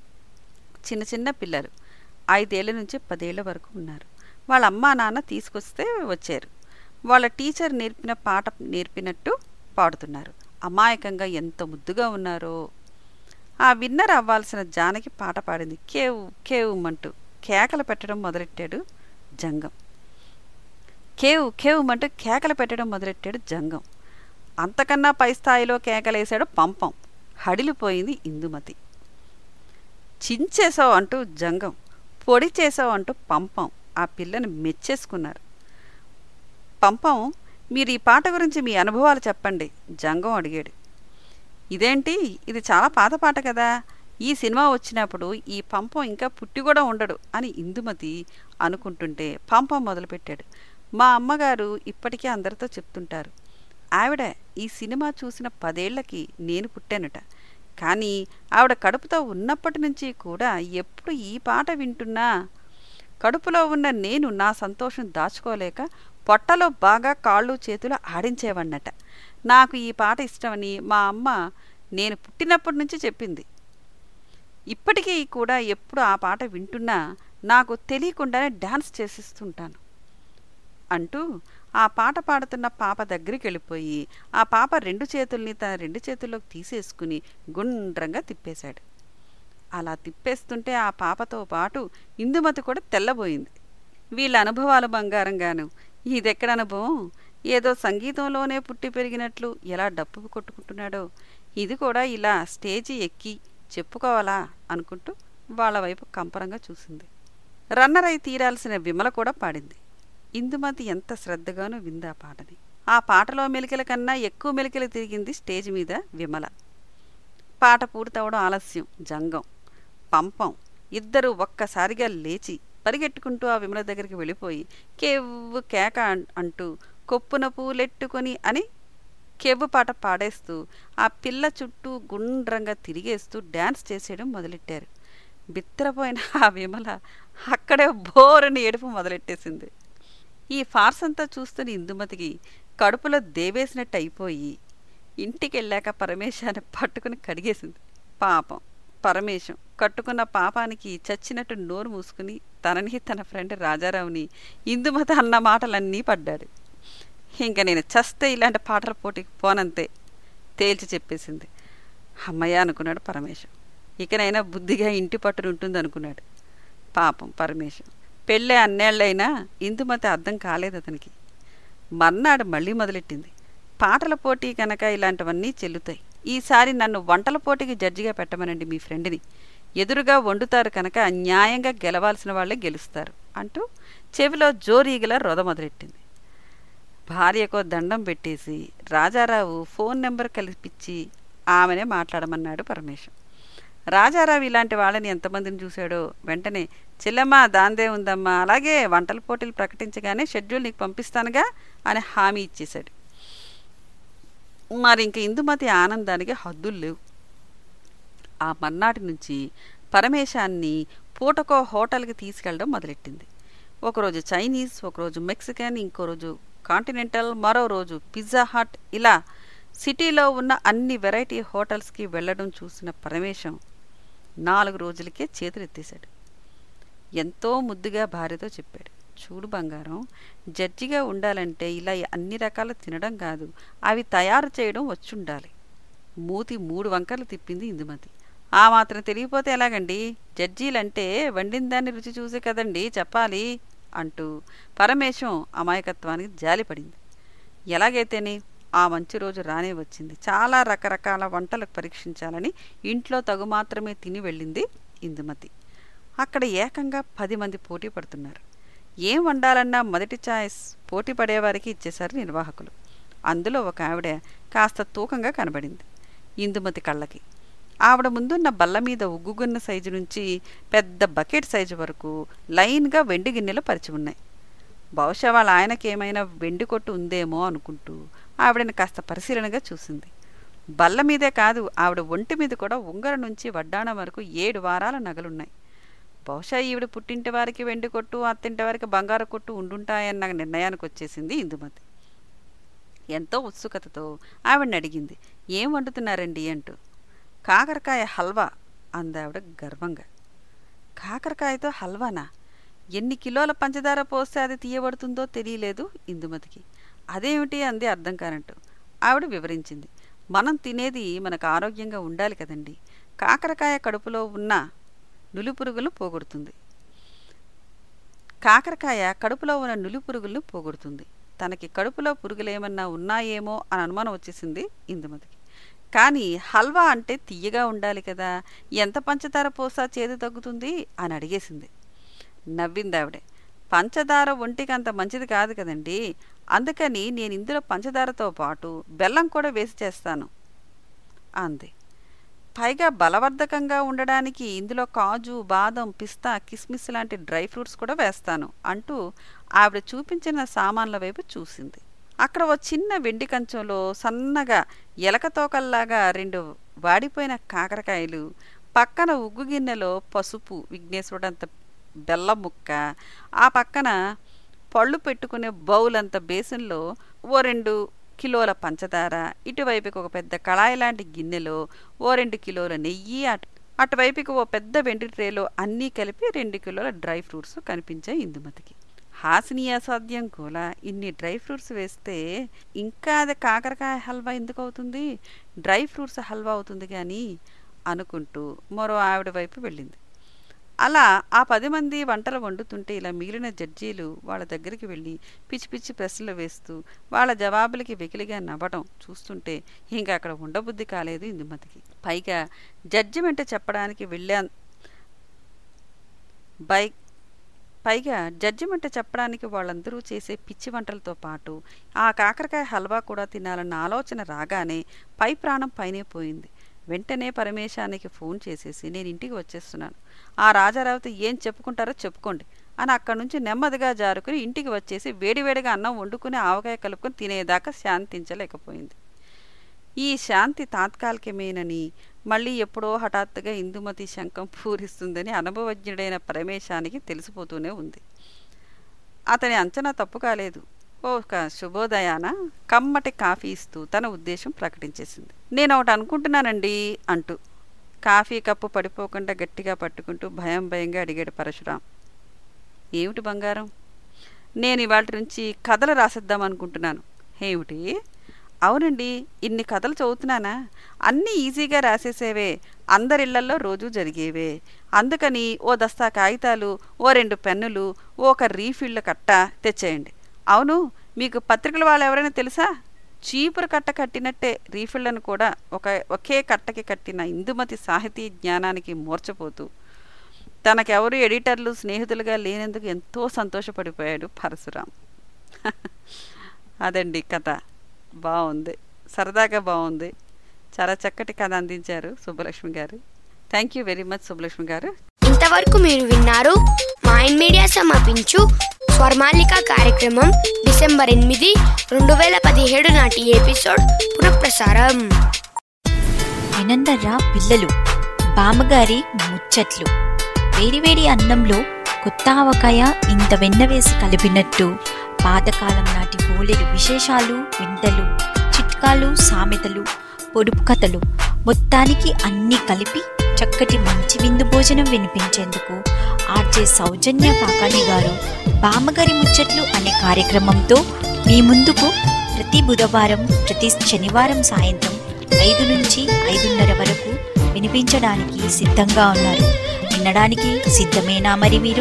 చిన్న చిన్న పిల్లలు ఐదేళ్ల నుంచి పదేళ్ల వరకు ఉన్నారు వాళ్ళ అమ్మా నాన్న తీసుకొస్తే వచ్చారు వాళ్ళ టీచర్ నేర్పిన పాట నేర్పినట్టు పాడుతున్నారు అమాయకంగా ఎంత ముద్దుగా ఉన్నారో ఆ విన్నర్ అవ్వాల్సిన జానకి పాట పాడింది కేవు కేవు అంటూ కేకలు పెట్టడం మొదలెట్టాడు జంగం కేవు కేవు అంటూ కేకలు పెట్టడం మొదలెట్టాడు జంగం అంతకన్నా పై స్థాయిలో కేకలేశాడు పంపం హడిలిపోయింది ఇందుమతి చించేసావు అంటూ జంగం పొడి చేసావు అంటూ పంపం ఆ పిల్లని మెచ్చేసుకున్నారు పంపం మీరు ఈ పాట గురించి మీ అనుభవాలు చెప్పండి జంగం అడిగాడు ఇదేంటి ఇది చాలా పాత పాట కదా ఈ సినిమా వచ్చినప్పుడు ఈ పంపం ఇంకా పుట్టి కూడా ఉండడు అని ఇందుమతి అనుకుంటుంటే పంపం మొదలుపెట్టాడు మా అమ్మగారు ఇప్పటికీ అందరితో చెప్తుంటారు ఆవిడ ఈ సినిమా చూసిన పదేళ్లకి నేను పుట్టానట కానీ ఆవిడ కడుపుతో ఉన్నప్పటి నుంచి కూడా ఎప్పుడు ఈ పాట వింటున్నా కడుపులో ఉన్న నేను నా సంతోషం దాచుకోలేక పొట్టలో బాగా కాళ్ళు చేతులు ఆడించేవన్నట నాకు ఈ పాట ఇష్టమని మా అమ్మ నేను పుట్టినప్పటి నుంచి చెప్పింది ఇప్పటికీ కూడా ఎప్పుడు ఆ పాట వింటున్నా నాకు తెలియకుండానే డాన్స్ చేసిస్తుంటాను అంటూ ఆ పాట పాడుతున్న పాప దగ్గరికి వెళ్ళిపోయి ఆ పాప రెండు చేతుల్ని తన రెండు చేతుల్లోకి తీసేసుకుని గుండ్రంగా తిప్పేశాడు అలా తిప్పేస్తుంటే ఆ పాపతో పాటు ఇందుమతి కూడా తెల్లబోయింది వీళ్ళ అనుభవాలు బంగారంగాను ఇదెక్కడ అనుభవం ఏదో సంగీతంలోనే పుట్టి పెరిగినట్లు ఎలా డప్పు కొట్టుకుంటున్నాడో ఇది కూడా ఇలా స్టేజి ఎక్కి చెప్పుకోవాలా అనుకుంటూ వాళ్ళ వైపు కంపరంగా చూసింది రన్నరై తీరాల్సిన విమల కూడా పాడింది ఇందుమతి ఎంత శ్రద్ధగానో వింది ఆ పాటని ఆ పాటలో మెలికల కన్నా ఎక్కువ మెలికలు తిరిగింది స్టేజ్ మీద విమల పాట పూర్తవడం ఆలస్యం జంగం పంపం ఇద్దరు ఒక్కసారిగా లేచి పరిగెట్టుకుంటూ ఆ విమల దగ్గరికి వెళ్ళిపోయి కెవ్వు కేక అన్- అంటూ కొప్పున పూలెట్టుకొని అని కెవ్వు పాట పాడేస్తూ ఆ పిల్ల చుట్టూ గుండ్రంగా తిరిగేస్తూ డ్యాన్స్ చేసేయడం మొదలెట్టారు బిత్తరపోయిన ఆ విమల అక్కడే బోరని ఏడుపు మొదలెట్టేసింది ఈ ఫార్స్ అంతా చూస్తున్న ఇందుమతికి కడుపులో దేవేసినట్టు అయిపోయి ఇంటికి వెళ్ళాక పరమేశాన్ని పట్టుకుని కడిగేసింది పాపం పరమేశం కట్టుకున్న పాపానికి చచ్చినట్టు నోరు మూసుకుని తనని తన ఫ్రెండ్ రాజారావుని ఇందుమత అన్న మాటలన్నీ పడ్డాడు ఇంకా నేను చస్తే ఇలాంటి పాటల పోటీకి పోనంతే తేల్చి చెప్పేసింది అమ్మయ్య అనుకున్నాడు పరమేశం ఇకనైనా బుద్ధిగా ఇంటి పట్టున ఉంటుంది అనుకున్నాడు పాపం పరమేశం పెళ్ళే అన్నేళ్ళైనా ఇందుమతి అర్థం కాలేదు అతనికి మర్నాడు మళ్ళీ మొదలెట్టింది పాటల పోటీ కనుక ఇలాంటివన్నీ చెల్లుతాయి ఈసారి నన్ను వంటల పోటీకి జడ్జిగా పెట్టమనండి మీ ఫ్రెండ్ని ఎదురుగా వండుతారు కనుక న్యాయంగా గెలవాల్సిన వాళ్ళే గెలుస్తారు అంటూ చెవిలో జోరీగల రొద మొదలెట్టింది భార్యకో దండం పెట్టేసి రాజారావు ఫోన్ నెంబర్ కల్పించి ఆమెనే మాట్లాడమన్నాడు పరమేశం రాజారావు ఇలాంటి వాళ్ళని ఎంతమందిని చూశాడో వెంటనే చెల్లెమ్మా దాందే ఉందమ్మా అలాగే వంటల పోటీలు ప్రకటించగానే షెడ్యూల్ నీకు పంపిస్తానుగా అని హామీ ఇచ్చేశాడు మరి ఇంక ఇందుమతి ఆనందానికి హద్దులు లేవు ఆ మర్నాటి నుంచి పరమేశాన్ని పూటకో హోటల్కి తీసుకెళ్ళడం మొదలెట్టింది ఒకరోజు చైనీస్ ఒకరోజు మెక్సికన్ ఇంకో రోజు కాంటినెంటల్ మరో రోజు పిజ్జా హట్ ఇలా సిటీలో ఉన్న అన్ని వెరైటీ హోటల్స్కి వెళ్ళడం చూసిన పరమేశం నాలుగు రోజులకే చేతులు ఎత్తేశాడు ఎంతో ముద్దుగా భార్యతో చెప్పాడు చూడు బంగారం జడ్జిగా ఉండాలంటే ఇలా అన్ని రకాలు తినడం కాదు అవి తయారు చేయడం వచ్చుండాలి మూతి మూడు వంకర్లు తిప్పింది ఇందుమతి ఆ మాత్రం తెలియపోతే ఎలాగండి జడ్జీలంటే వండిన దాన్ని రుచి చూసే కదండి చెప్పాలి అంటూ పరమేశం అమాయకత్వానికి జాలిపడింది ఎలాగైతేనే ఆ మంచి రోజు రానే వచ్చింది చాలా రకరకాల వంటలు పరీక్షించాలని ఇంట్లో తగు మాత్రమే తిని వెళ్ళింది ఇందుమతి అక్కడ ఏకంగా పది మంది పోటీ పడుతున్నారు ఏం వండాలన్నా మొదటి ఛాయిస్ పోటీ పడేవారికి ఇచ్చేశారు నిర్వాహకులు అందులో ఒక ఆవిడ కాస్త తూకంగా కనబడింది ఇందుమతి కళ్ళకి ఆవిడ ముందున్న బల్ల మీద ఉగ్గుగున్న సైజు నుంచి పెద్ద బకెట్ సైజు వరకు లైన్గా వెండి గిన్నెలు పరిచి ఉన్నాయి బహుశా వాళ్ళ ఆయనకేమైనా వెండి కొట్టు ఉందేమో అనుకుంటూ ఆవిడని కాస్త పరిశీలనగా చూసింది బల్ల మీదే కాదు ఆవిడ ఒంటి మీద కూడా ఉంగర నుంచి వడ్డాణం వరకు ఏడు వారాల నగలున్నాయి బహుశా ఈవిడ పుట్టింటి వారికి వెండి కొట్టు అత్తింటి వారికి బంగారు కొట్టు ఉండుంటాయన్న నిర్ణయానికి వచ్చేసింది ఇందుమతి ఎంతో ఉత్సుకతతో ఆవిడని అడిగింది ఏం వండుతున్నారండి అంటూ కాకరకాయ హల్వా అందావిడ గర్వంగా కాకరకాయతో హల్వానా ఎన్ని కిలోల పంచదార పోస్తే అది తీయబడుతుందో తెలియలేదు ఇందుమతికి అదేమిటి అంది అర్థం కానట్టు ఆవిడ వివరించింది మనం తినేది మనకు ఆరోగ్యంగా ఉండాలి కదండి కాకరకాయ కడుపులో ఉన్న నులిపురుగులను పోగొడుతుంది కాకరకాయ కడుపులో ఉన్న నులిపురుగులను పోగొడుతుంది తనకి కడుపులో పురుగులేమన్నా ఉన్నాయేమో అని అనుమానం వచ్చేసింది ఇందుమతికి కానీ హల్వా అంటే తీయగా ఉండాలి కదా ఎంత పంచదార పోసా చేదు తగ్గుతుంది అని అడిగేసింది నవ్విందావిడే పంచదార ఒంటికి అంత మంచిది కాదు కదండి అందుకని నేను ఇందులో పంచదారతో పాటు బెల్లం కూడా వేసి చేస్తాను అంది పైగా బలవర్ధకంగా ఉండడానికి ఇందులో కాజు బాదం పిస్తా కిస్మిస్ లాంటి డ్రై ఫ్రూట్స్ కూడా వేస్తాను అంటూ ఆవిడ చూపించిన సామాన్ల వైపు చూసింది అక్కడ ఓ చిన్న వెండి కంచంలో సన్నగా ఎలకతోకల్లాగా రెండు వాడిపోయిన కాకరకాయలు పక్కన ఉగ్గు గిన్నెలో పసుపు విఘ్నేశ్వరుడంత బెల్లం ముక్క ఆ పక్కన పళ్ళు పెట్టుకునే బౌల్ అంత బేసిన్లో ఓ రెండు కిలోల పంచదార ఇటువైపుకి ఒక పెద్ద కళాయి లాంటి గిన్నెలో ఓ రెండు కిలోల నెయ్యి అటు అటువైపుకి ఓ పెద్ద వెండి ట్రేలో అన్నీ కలిపి రెండు కిలోల డ్రై ఫ్రూట్స్ కనిపించాయి ఇందుమతికి హాసిని అసాధ్యం కూడా ఇన్ని డ్రై ఫ్రూట్స్ వేస్తే ఇంకా అది కాకరకాయ హల్వా ఎందుకు అవుతుంది డ్రై ఫ్రూట్స్ హల్వా అవుతుంది కానీ అనుకుంటూ మరో ఆవిడ వైపు వెళ్ళింది అలా ఆ పది మంది వంటలు వండుతుంటే ఇలా మిగిలిన జడ్జీలు వాళ్ళ దగ్గరికి వెళ్ళి పిచ్చి పిచ్చి ప్రశ్నలు వేస్తూ వాళ్ళ జవాబులకి వెకిలిగా నవ్వడం చూస్తుంటే ఇంకా అక్కడ ఉండబుద్ధి కాలేదు ఇందుమతికి పైగా జడ్జిమెంట్ చెప్పడానికి వెళ్ళా బైక్ పైగా జడ్జిమెంట్ చెప్పడానికి వాళ్ళందరూ చేసే పిచ్చి వంటలతో పాటు ఆ కాకరకాయ హల్వా కూడా తినాలన్న ఆలోచన రాగానే పై ప్రాణం పైనే పోయింది వెంటనే పరమేశానికి ఫోన్ చేసేసి నేను ఇంటికి వచ్చేస్తున్నాను ఆ రాజారావుతో ఏం చెప్పుకుంటారో చెప్పుకోండి అని అక్కడి నుంచి నెమ్మదిగా జారుకుని ఇంటికి వచ్చేసి వేడివేడిగా అన్నం వండుకుని ఆవకాయ కలుపుకొని తినేదాకా శాంతించలేకపోయింది ఈ శాంతి తాత్కాలికమేనని మళ్ళీ ఎప్పుడో హఠాత్తుగా ఇందుమతి శంఖం పూరిస్తుందని అనుభవజ్ఞుడైన పరమేశానికి తెలిసిపోతూనే ఉంది అతని అంచనా తప్పు కాలేదు ఒక శుభోదయాన కమ్మటి కాఫీ ఇస్తూ తన ఉద్దేశం ప్రకటించేసింది నేను ఒకటి అనుకుంటున్నానండి అంటూ కాఫీ కప్పు పడిపోకుండా గట్టిగా పట్టుకుంటూ భయం భయంగా అడిగాడు పరశురాం ఏమిటి బంగారం నేను ఇవాళ నుంచి కథలు రాసేద్దాం అనుకుంటున్నాను ఏమిటి అవునండి ఇన్ని కథలు చదువుతున్నానా అన్నీ ఈజీగా రాసేసేవే అందరిళ్లల్లో రోజూ జరిగేవే అందుకని ఓ దస్తా కాగితాలు ఓ రెండు పెన్నులు ఓ ఒక రీఫిళ్ళ కట్ట తెచ్చేయండి అవును మీకు పత్రికల వాళ్ళు ఎవరైనా తెలుసా చీపురు కట్ట కట్టినట్టే రీఫిళ్లను కూడా ఒక ఒకే కట్టకి కట్టిన ఇందుమతి సాహితీ జ్ఞానానికి మూర్చపోతూ తనకెవరు ఎడిటర్లు స్నేహితులుగా లేనందుకు ఎంతో సంతోషపడిపోయాడు పరశురాం అదండి కథ బాగుంది సరదాగా బాగుంది చాలా చక్కటి కథ అందించారు సుబ్బలక్ష్మి గారు thank you very much Subbalakshmi గారు ఇంతవరకు మీరు విన్నారు మైండ్ మీడియా సమర్పించు స్వర్మాలిక కార్యక్రమం డిసెంబర్ ఎనిమిది రెండు వేల పదిహేడు నాటి ఎపిసోడ్ పునఃప్రసారం వినందర్రా పిల్లలు బామ్మగారి ముచ్చట్లు వేడివేడి అన్నంలో కొత్త ఆవకాయ ఇంత వెన్న వేసి కలిపినట్టు పాతకాలం నాటి హోళీలు విశేషాలు వింతలు చిట్కాలు సామెతలు పొడుపు కథలు మొత్తానికి అన్నీ కలిపి చక్కటి మంచి విందు భోజనం వినిపించేందుకు ఆర్జే సౌజన్య కాకాణి గారు బామ్మగారి ముచ్చట్లు అనే కార్యక్రమంతో మీ ముందుకు ప్రతి బుధవారం ప్రతి శనివారం సాయంత్రం ఐదు నుంచి ఐదున్నర వరకు వినిపించడానికి సిద్ధంగా ఉన్నారు వినడానికి సిద్ధమేనా మరి మీరు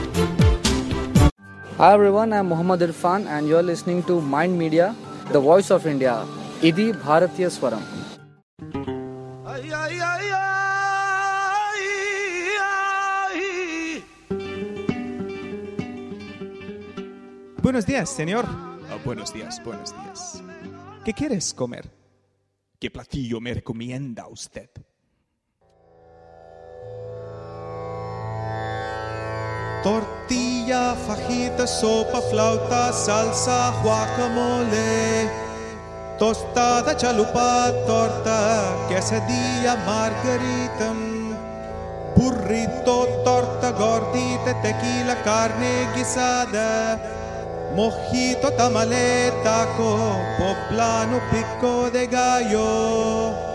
Hi everyone, I'm Muhammad Irfan and you're listening to Mind Media, the voice of India. Idi Bharatiya Swaram. Buenos días, señor. Ah, buenos días, buenos días. ¿Qué quieres comer? ¿Qué platillo me recomienda usted? Tortilla, fajita, sopa, flauta, salsa, guacamole. Tostada, chalupa, torta, quesadilla, margarita. Burrito, torta, gordita, tequila, carne guisada. Mojito, tamale, taco, poblano, pico de gallo.